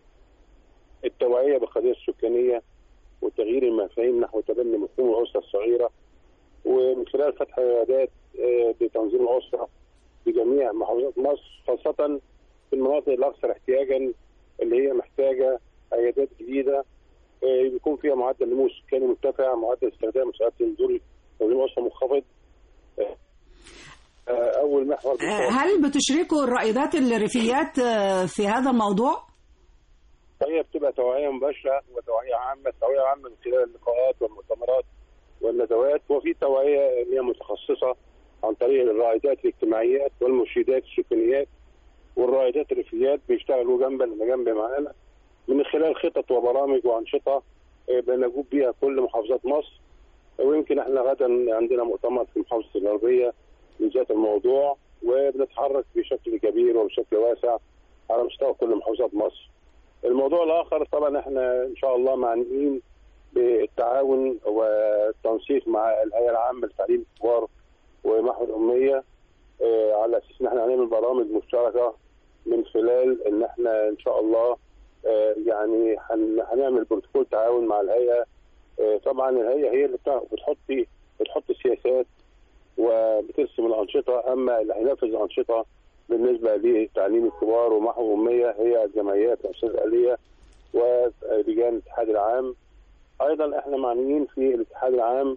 التوعية بالقضية السكانية وتغيير المفاهيم نحو تبني مفهوم الأسرة الصغيرة ومن خلال فتح عيادات آه، بتنظيم الأسرة في جميع محافظات مصر خاصة في المناطق الأكثر احتياجا اللي هي محتاجة عيادات جديدة آه، يكون فيها معدل نمو سكاني مرتفع معدل استخدام مساعدة النزول تنظيم الأسرة منخفض آه، آه، أول محور آه، هل بتشركوا الرائدات الريفيات آه، في هذا الموضوع؟ هي بتبقى توعية مباشرة وتوعية عامة توعية عامة من خلال اللقاءات والمؤتمرات والندوات وفي توعية اللي هي متخصصة عن طريق الرائدات الاجتماعيات والمرشدات السكانيات والرائدات الريفيات بيشتغلوا جنبا لجنب معانا من خلال خطط وبرامج وأنشطة آه، بنجوب بيها كل محافظات مصر ويمكن احنا غدا عندنا مؤتمر في محافظة الغربية من ذات الموضوع وبنتحرك بشكل كبير وبشكل واسع على مستوى كل محافظات مصر. الموضوع الاخر طبعا احنا ان شاء الله معنيين بالتعاون والتنسيق مع الهيئه العامه لتعليم الكبار ومحو الاميه آه، على اساس ان احنا هنعمل برامج مشتركه من خلال ان احنا ان شاء الله آه، يعني هن- هنعمل بروتوكول تعاون مع الهيئه آه، طبعا الهيئه هي اللي بتاع- بتحط بتحط السياسات وبترسم الانشطه اما اللي هينفذ الانشطه بالنسبه لتعليم الكبار ومحو الاميه هي الجمعيات الاساسيه الاليه ولجان الاتحاد العام ايضا احنا معنيين في الاتحاد العام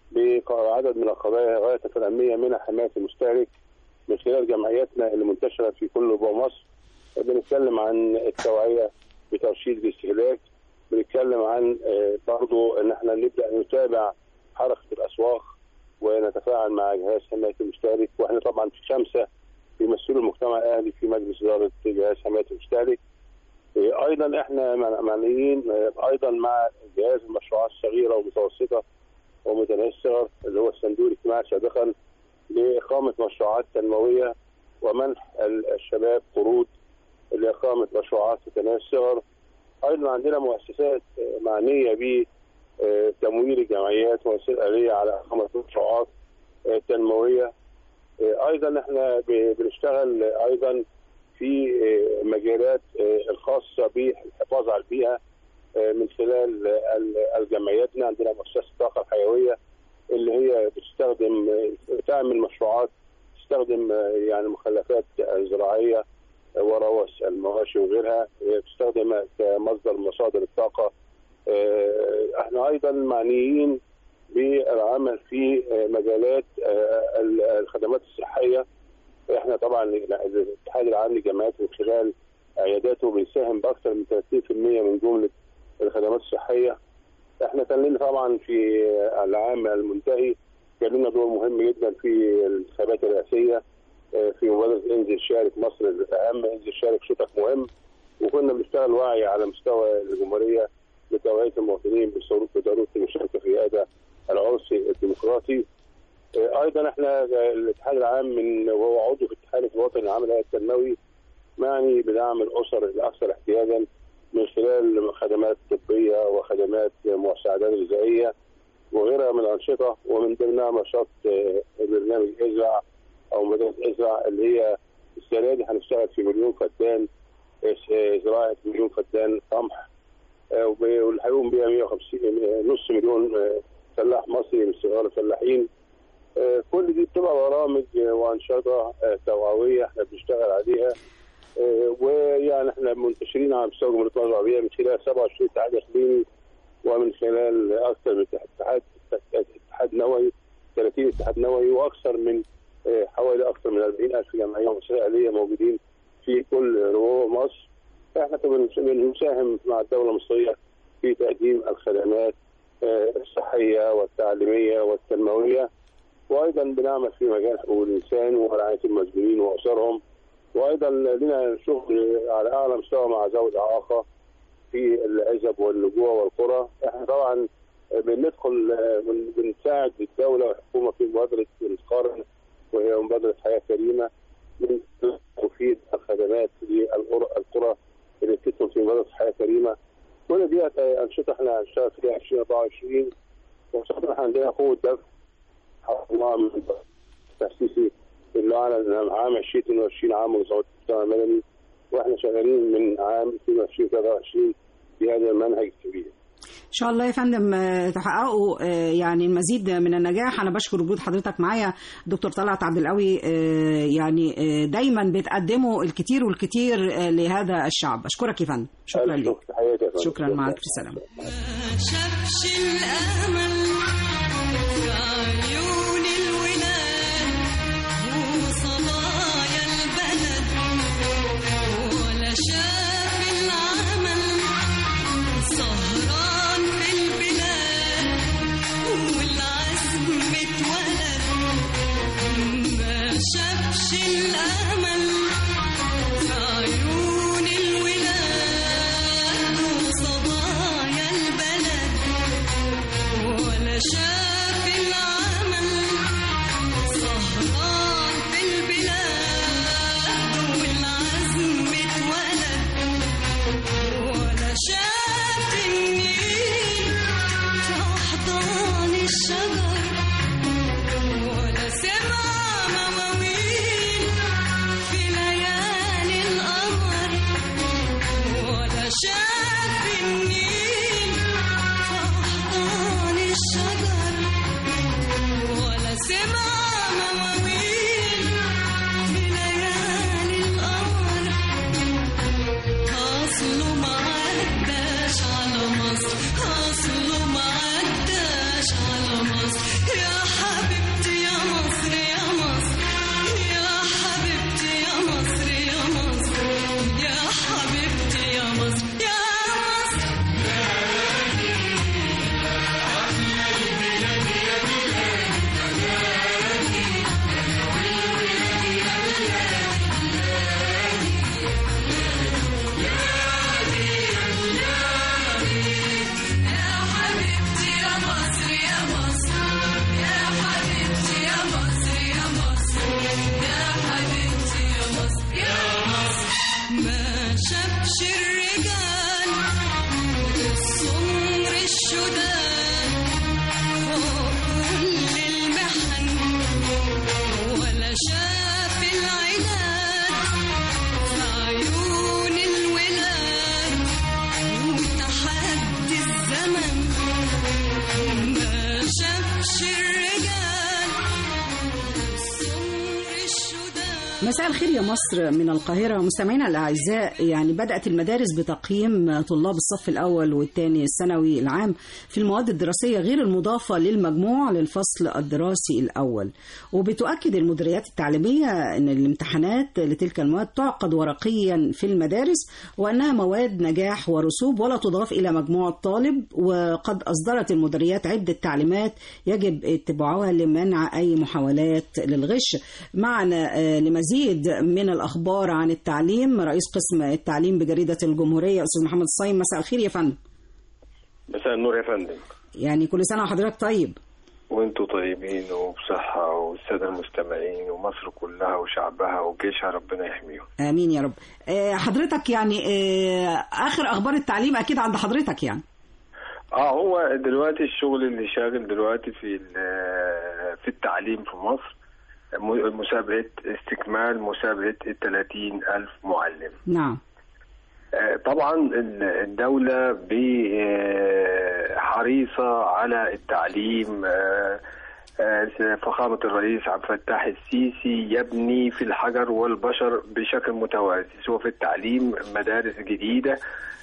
بعدد من القضايا غايه في الاهميه منها حمايه المستهلك من خلال جمعياتنا اللي منتشره في كل ربوع مصر بنتكلم عن التوعيه بترشيد الاستهلاك بنتكلم عن آه، برضو ان احنا نبدا نتابع حركه الاسواق ونتفاعل مع جهاز حمايه المستهلك واحنا طبعا في خمسه بيمثلوا المجتمع الاهلي في مجلس اداره جهاز حمايه المستهلك إيه، ايضا احنا مع- معنيين آه، ايضا مع جهاز المشروعات الصغيره والمتوسطه ومتناهيه الصغر اللي هو الصندوق الاجتماعي سابقا لاقامه مشروعات تنمويه ومنح ال- الشباب قروض لاقامه مشروعات متناهيه الصغر ايضا عندنا مؤسسات آه، معنيه ب آه، تمويل الجمعيات مؤسسات آلية على إقامة مشروعات آه، تنموية آه، أيضا احنا ب- بنشتغل آه، أيضا في آه، مجالات آه، الخاصة بالحفاظ على البيئة آه، من خلال آه، ال- الجمعياتنا عندنا مؤسسة الطاقة الحيوية اللي هي بتستخدم آه، تعمل مشروعات تستخدم آه، يعني مخلفات آه، زراعية آه، وروث المواشي وغيرها آه، بتستخدم كمصدر مصادر الطاقة آه، احنا ايضا معنيين بالعمل في آه، مجالات آه، ال- الخدمات الصحيه احنا طبعا الاتحاد العام للجامعات من خلال عياداته بيساهم باكثر من 30% من جمله الخدمات الصحيه احنا كان لنا طبعا في العام المنتهي كان لنا دور مهم جدا في الانتخابات الرئاسيه آه، في مبادره انزل شارك مصر الاهم انزل شارك صوتك مهم وكنا بنشتغل وعي على مستوى الجمهوريه لتوعيه المواطنين بصوره بضروره المشاركه في هذا العرس الديمقراطي. آه، ايضا احنا الاتحاد العام من وهو عضو في الاتحاد الوطني العام للهيئه التنموي معني بدعم الاسر الاكثر احتياجا من خلال خدمات طبيه وخدمات مساعدات غذائيه وغيرها من الانشطه ومن ضمنها نشاط آه، برنامج ازرع او مدرسه ازرع اللي هي السنه دي هنشتغل في مليون فدان آه، زراعه مليون فدان قمح آه، وب- واللي هيقوم بيها 150 آه، نص مليون آه، فلاح مصري من صغار الفلاحين آه، كل دي بتبقى برامج آه، وانشطه آه، توعويه احنا بنشتغل عليها آه، ويعني احنا منتشرين على مستوى جمهوريه مصر العربيه من خلال 27 اتحاد اقليمي ومن خلال اكثر من اتحاد اتحاد نووي 30 اتحاد نووي واكثر من آه، حوالي اكثر من 40 الف جمعيه ومؤسسه اهليه موجودين في كل ربوع مصر احنا كمان بنساهم مع الدوله المصريه في تقديم الخدمات آه، الصحيه والتعليميه والتنمويه وايضا بنعمل في مجال حقوق الانسان ورعايه المسجونين واسرهم وايضا لنا شغل على اعلى مستوى مع ذوي الاعاقه في العزب والنجوع والقرى احنا طبعا بندخل بن- بنساعد الدوله والحكومه في مبادره القرن وهي مبادره حياه كريمه من توفير الخدمات للقرى القرى اللي بتدخل في مبادره حياه كريمه كل دي انشطه احنا هنشتغل فيها 2024 وخاصه احنا عندنا قوه دفع حصلناها من تاسيسي اللي اعلن عام 2022 عام مصابة المجتمع المدني واحنا شغالين من عام 22 23 بهذا المنهج الكبير. ان شاء الله يا فندم آه، تحققوا آه، يعني المزيد من النجاح انا بشكر وجود حضرتك معايا دكتور طلعت عبد القوي آه، يعني آه، دايما بتقدموا الكتير والكتير آه، لهذا الشعب اشكرك يا فندم شكرا لك تحياتي يا فندم. شكرا مع الف سلامه شافش الأمل في عيون الولاد وصبايا البلد ولا شاف العمل سهران في البلاد والعزم اتولد ما شافش الأمل في عيون الولاد وصبايا البلد ولا شاف العمل سهران في البلاد والعزم اتولد ولا شاف النيل في أحضان الشجر ولا سمع مواويل في ليالي القمر ولا شاف النيل في أحضان الشجر ولا سمع مواويل في ليالي القمر أصله ما عداش على مصر أصله ما عداش على مصر يا حبيبتي يا مصر يا مصر يا حبيبتي يا مصر يا مصر يا حبيبتي يا مصر يا مصر يا حبيبتي يا مصر يا مصر يا حبيبتي يا مصر يا مصر يا حبيبتي يا مصر يا مصر ما شافش الرجال السمر الشداد فوق كل المحن ولا شاف العناد في عيون الولاد وتحدي الزمن ما شافش الرجال السمر الشداد مساء الخير يا مصر من القاهرة مستمعينا الأعزاء يعني بدأت المدارس بتقييم طلاب الصف الأول والثاني الثانوي العام في المواد الدراسية غير المضافة للمجموع للفصل الدراسي الأول وبتؤكد المديريات التعليمية أن الامتحانات لتلك المواد تعقد ورقيا في المدارس وأنها مواد نجاح ورسوب ولا تضاف إلى مجموع الطالب وقد أصدرت المديريات عدة تعليمات يجب اتباعها لمنع أي محاولات للغش معنا آه، لمزيد من الأخبار عن التعليم رئيس قسم التعليم بجريدة الجمهورية أستاذ محمد الصايم مساء الخير يا فندم مساء النور يا فندم يعني كل سنة وحضرتك طيب وانتوا طيبين وبصحة والسادة المستمعين ومصر كلها وشعبها وجيشها ربنا يحميهم آمين يا رب آه، حضرتك يعني آه، آخر أخبار التعليم أكيد عند حضرتك يعني اه هو دلوقتي الشغل اللي شاغل دلوقتي في ال- في التعليم في مصر م- مسابقة استكمال مسابقة ال 30 ألف معلم نعم آه، طبعا ال- الدولة ب- آه، حريصة على التعليم آه، آه، فخامة الرئيس عبد الفتاح السيسي يبني في الحجر والبشر بشكل متوازي سواء في التعليم مدارس جديدة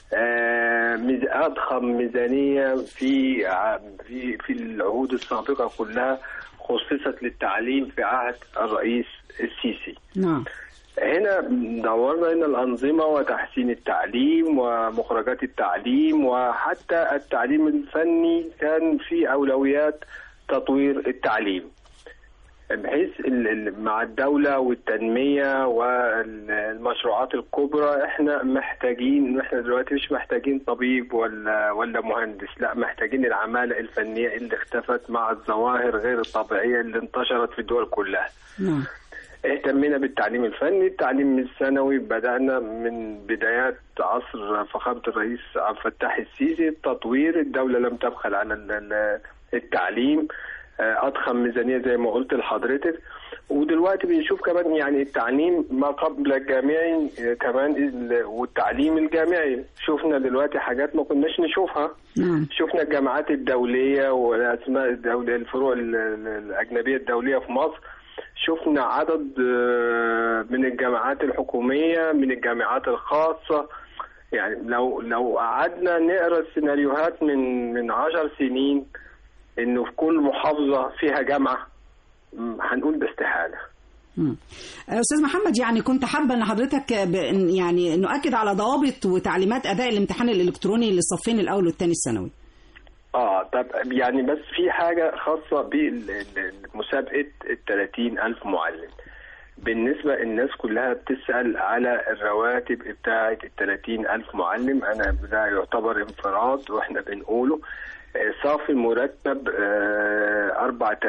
آه، ميز- اضخم ميزانيه في ع- في في العهود السابقه كلها خصصت للتعليم في عهد الرئيس السيسي نعم هنا دورنا هنا الأنظمة وتحسين التعليم ومخرجات التعليم وحتى التعليم الفني كان في أولويات تطوير التعليم بحيث ال- ال- مع الدولة والتنمية والمشروعات الكبرى احنا محتاجين احنا دلوقتي مش محتاجين طبيب ولا ولا مهندس لا محتاجين العمالة الفنية اللي اختفت مع الظواهر غير الطبيعية اللي انتشرت في الدول كلها نعم اهتمينا بالتعليم الفني التعليم الثانوي بدأنا من بدايات عصر فخامة الرئيس عبد الفتاح السيسي التطوير الدولة لم تبخل على ال- ال- التعليم آه، أضخم ميزانية زي ما قلت لحضرتك ودلوقتي بنشوف كمان يعني التعليم ما قبل الجامعي آه، كمان ال- والتعليم الجامعي شفنا دلوقتي حاجات ما كناش نشوفها نعم شفنا الجامعات الدولية والأسماء الدولية الفروع ال- ال- الأجنبية الدولية في مصر شفنا عدد آه، من الجامعات الحكومية من الجامعات الخاصة يعني لو لو قعدنا نقرا السيناريوهات من من عشر سنين انه في كل محافظة فيها جامعة م، هنقول ده استحالة مم. استاذ محمد يعني كنت حابه ان حضرتك ب- إن- يعني نؤكد على ضوابط وتعليمات اداء الامتحان الالكتروني للصفين الاول والثاني الثانوي اه طب يعني بس في حاجة خاصة بمسابقة ال 30 ألف معلم بالنسبة الناس كلها بتسأل على الرواتب بتاعة ال 30 ألف معلم أنا ده يعتبر انفراد وإحنا بنقوله آه، صافي المرتب آه،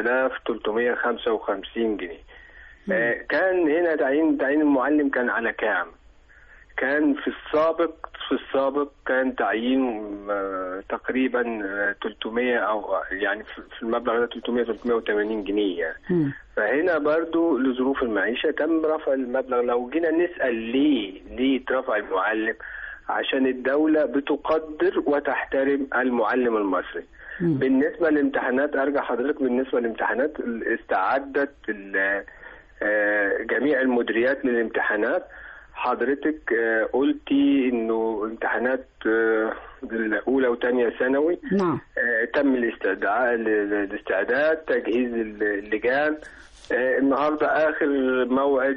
4355 جنيه آه، كان هنا تعيين تعيين المعلم كان على كام؟ كان في السابق في السابق كان تعيين آه، تقريبا آه، 300 او يعني في في المبلغ ده 300 380 جنيه يعني مم. فهنا برضو لظروف المعيشة تم رفع المبلغ لو جينا نسأل ليه ليه اترفع المعلم عشان الدولة بتقدر وتحترم المعلم المصري مم. بالنسبة للامتحانات أرجع حضرتك بالنسبة للامتحانات استعدت ال- آه، جميع المديريات للامتحانات حضرتك آه، قلتي انه امتحانات آه، الاولى وثانيه ثانوي نعم آه، تم الاستعداد الاستعداد تجهيز اللجان آه، النهارده اخر موعد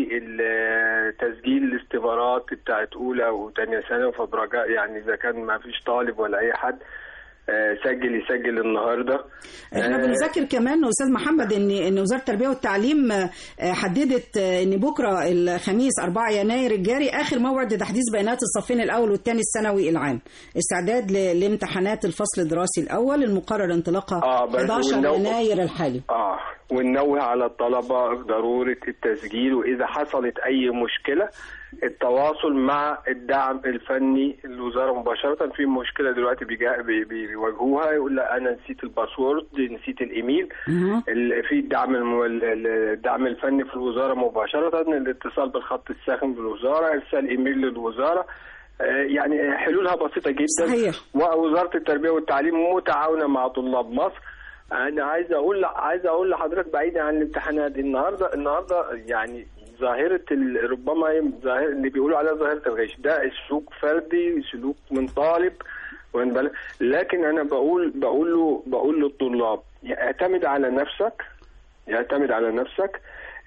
لتسجيل الاختبارات بتاعت اولى وثانيه ثانوي فبرجاء يعني اذا كان ما فيش طالب ولا اي حد آه، سجل يسجل النهارده احنا آه، بنذكر كمان استاذ محمد ان ان وزاره التربيه والتعليم آه، حددت آه، ان بكره الخميس 4 يناير الجاري اخر موعد لتحديث بيانات الصفين الاول والثاني الثانوي العام استعداد ل- لامتحانات الفصل الدراسي الاول المقرر انطلاقها آه، بس 11 والنو- يناير الحالي اه وننوه على الطلبة ضرورة التسجيل وإذا حصلت أي مشكلة التواصل مع الدعم الفني الوزارة مباشرة في مشكلة دلوقتي بيجا- بي- بي- بيواجهوها يقول لا أنا نسيت الباسورد نسيت الإيميل مهم. ال- في الدعم الم- ال- ال- الدعم الفني في الوزارة مباشرة الاتصال بالخط الساخن بالوزارة إرسال إيميل للوزارة آه، يعني حلولها بسيطة جدا صحيح. ووزارة التربية والتعليم متعاونة مع طلاب مصر انا عايز اقول عايز اقول لحضرتك بعيدا عن الامتحانات النهارده النهارده يعني ظاهره ال- ربما هي ظاهره اللي بيقولوا عليها ظاهره الغش ده سلوك فردي سلوك من طالب واخد بالك؟ لكن انا بقول بقول له بقول للطلاب اعتمد على نفسك يعتمد على نفسك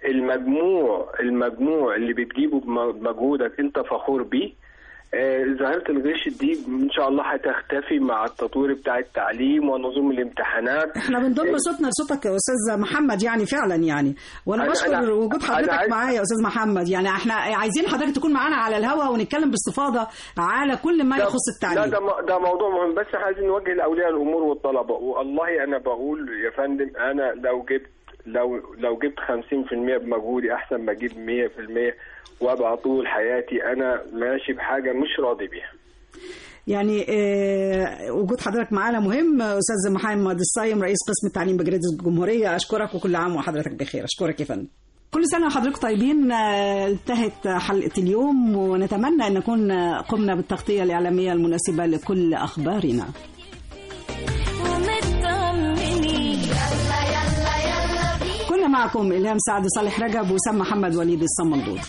المجموع المجموع اللي بتجيبه بمجهودك انت فخور بيه آه، ظاهرة الغش دي ان شاء الله هتختفي مع التطوير بتاع التعليم ونظام الامتحانات احنا بنضم صوتنا لصوتك يا استاذ محمد يعني فعلا يعني وانا أنا- بشكر أنا- وجود أنا حضرتك عايز- معايا يا استاذ محمد يعني احنا عايزين حضرتك تكون معانا على الهواء ونتكلم باستفاضه على كل ما ده- يخص لا التعليم ده م- ده موضوع مهم بس احنا عايزين نوجه لاولياء الامور والطلبه والله انا بقول يا فندم انا لو جبت لو لو جبت 50% بمجهودي احسن ما اجيب 100% وابقى طول حياتي انا ماشي بحاجه مش راضي بيها يعني آه، وجود حضرتك معانا مهم استاذ محمد الصايم رئيس قسم التعليم بجريده الجمهوريه اشكرك وكل عام وحضرتك بخير اشكرك يا فندم كل سنة وحضرتك طيبين آه، انتهت حلقة اليوم ونتمنى أن نكون آه، قمنا بالتغطية الإعلامية المناسبة لكل أخبارنا ومطمنين يلا يلا يلا بينا كنا معكم إلهام سعد صالح رجب وسام محمد وليد الصمندود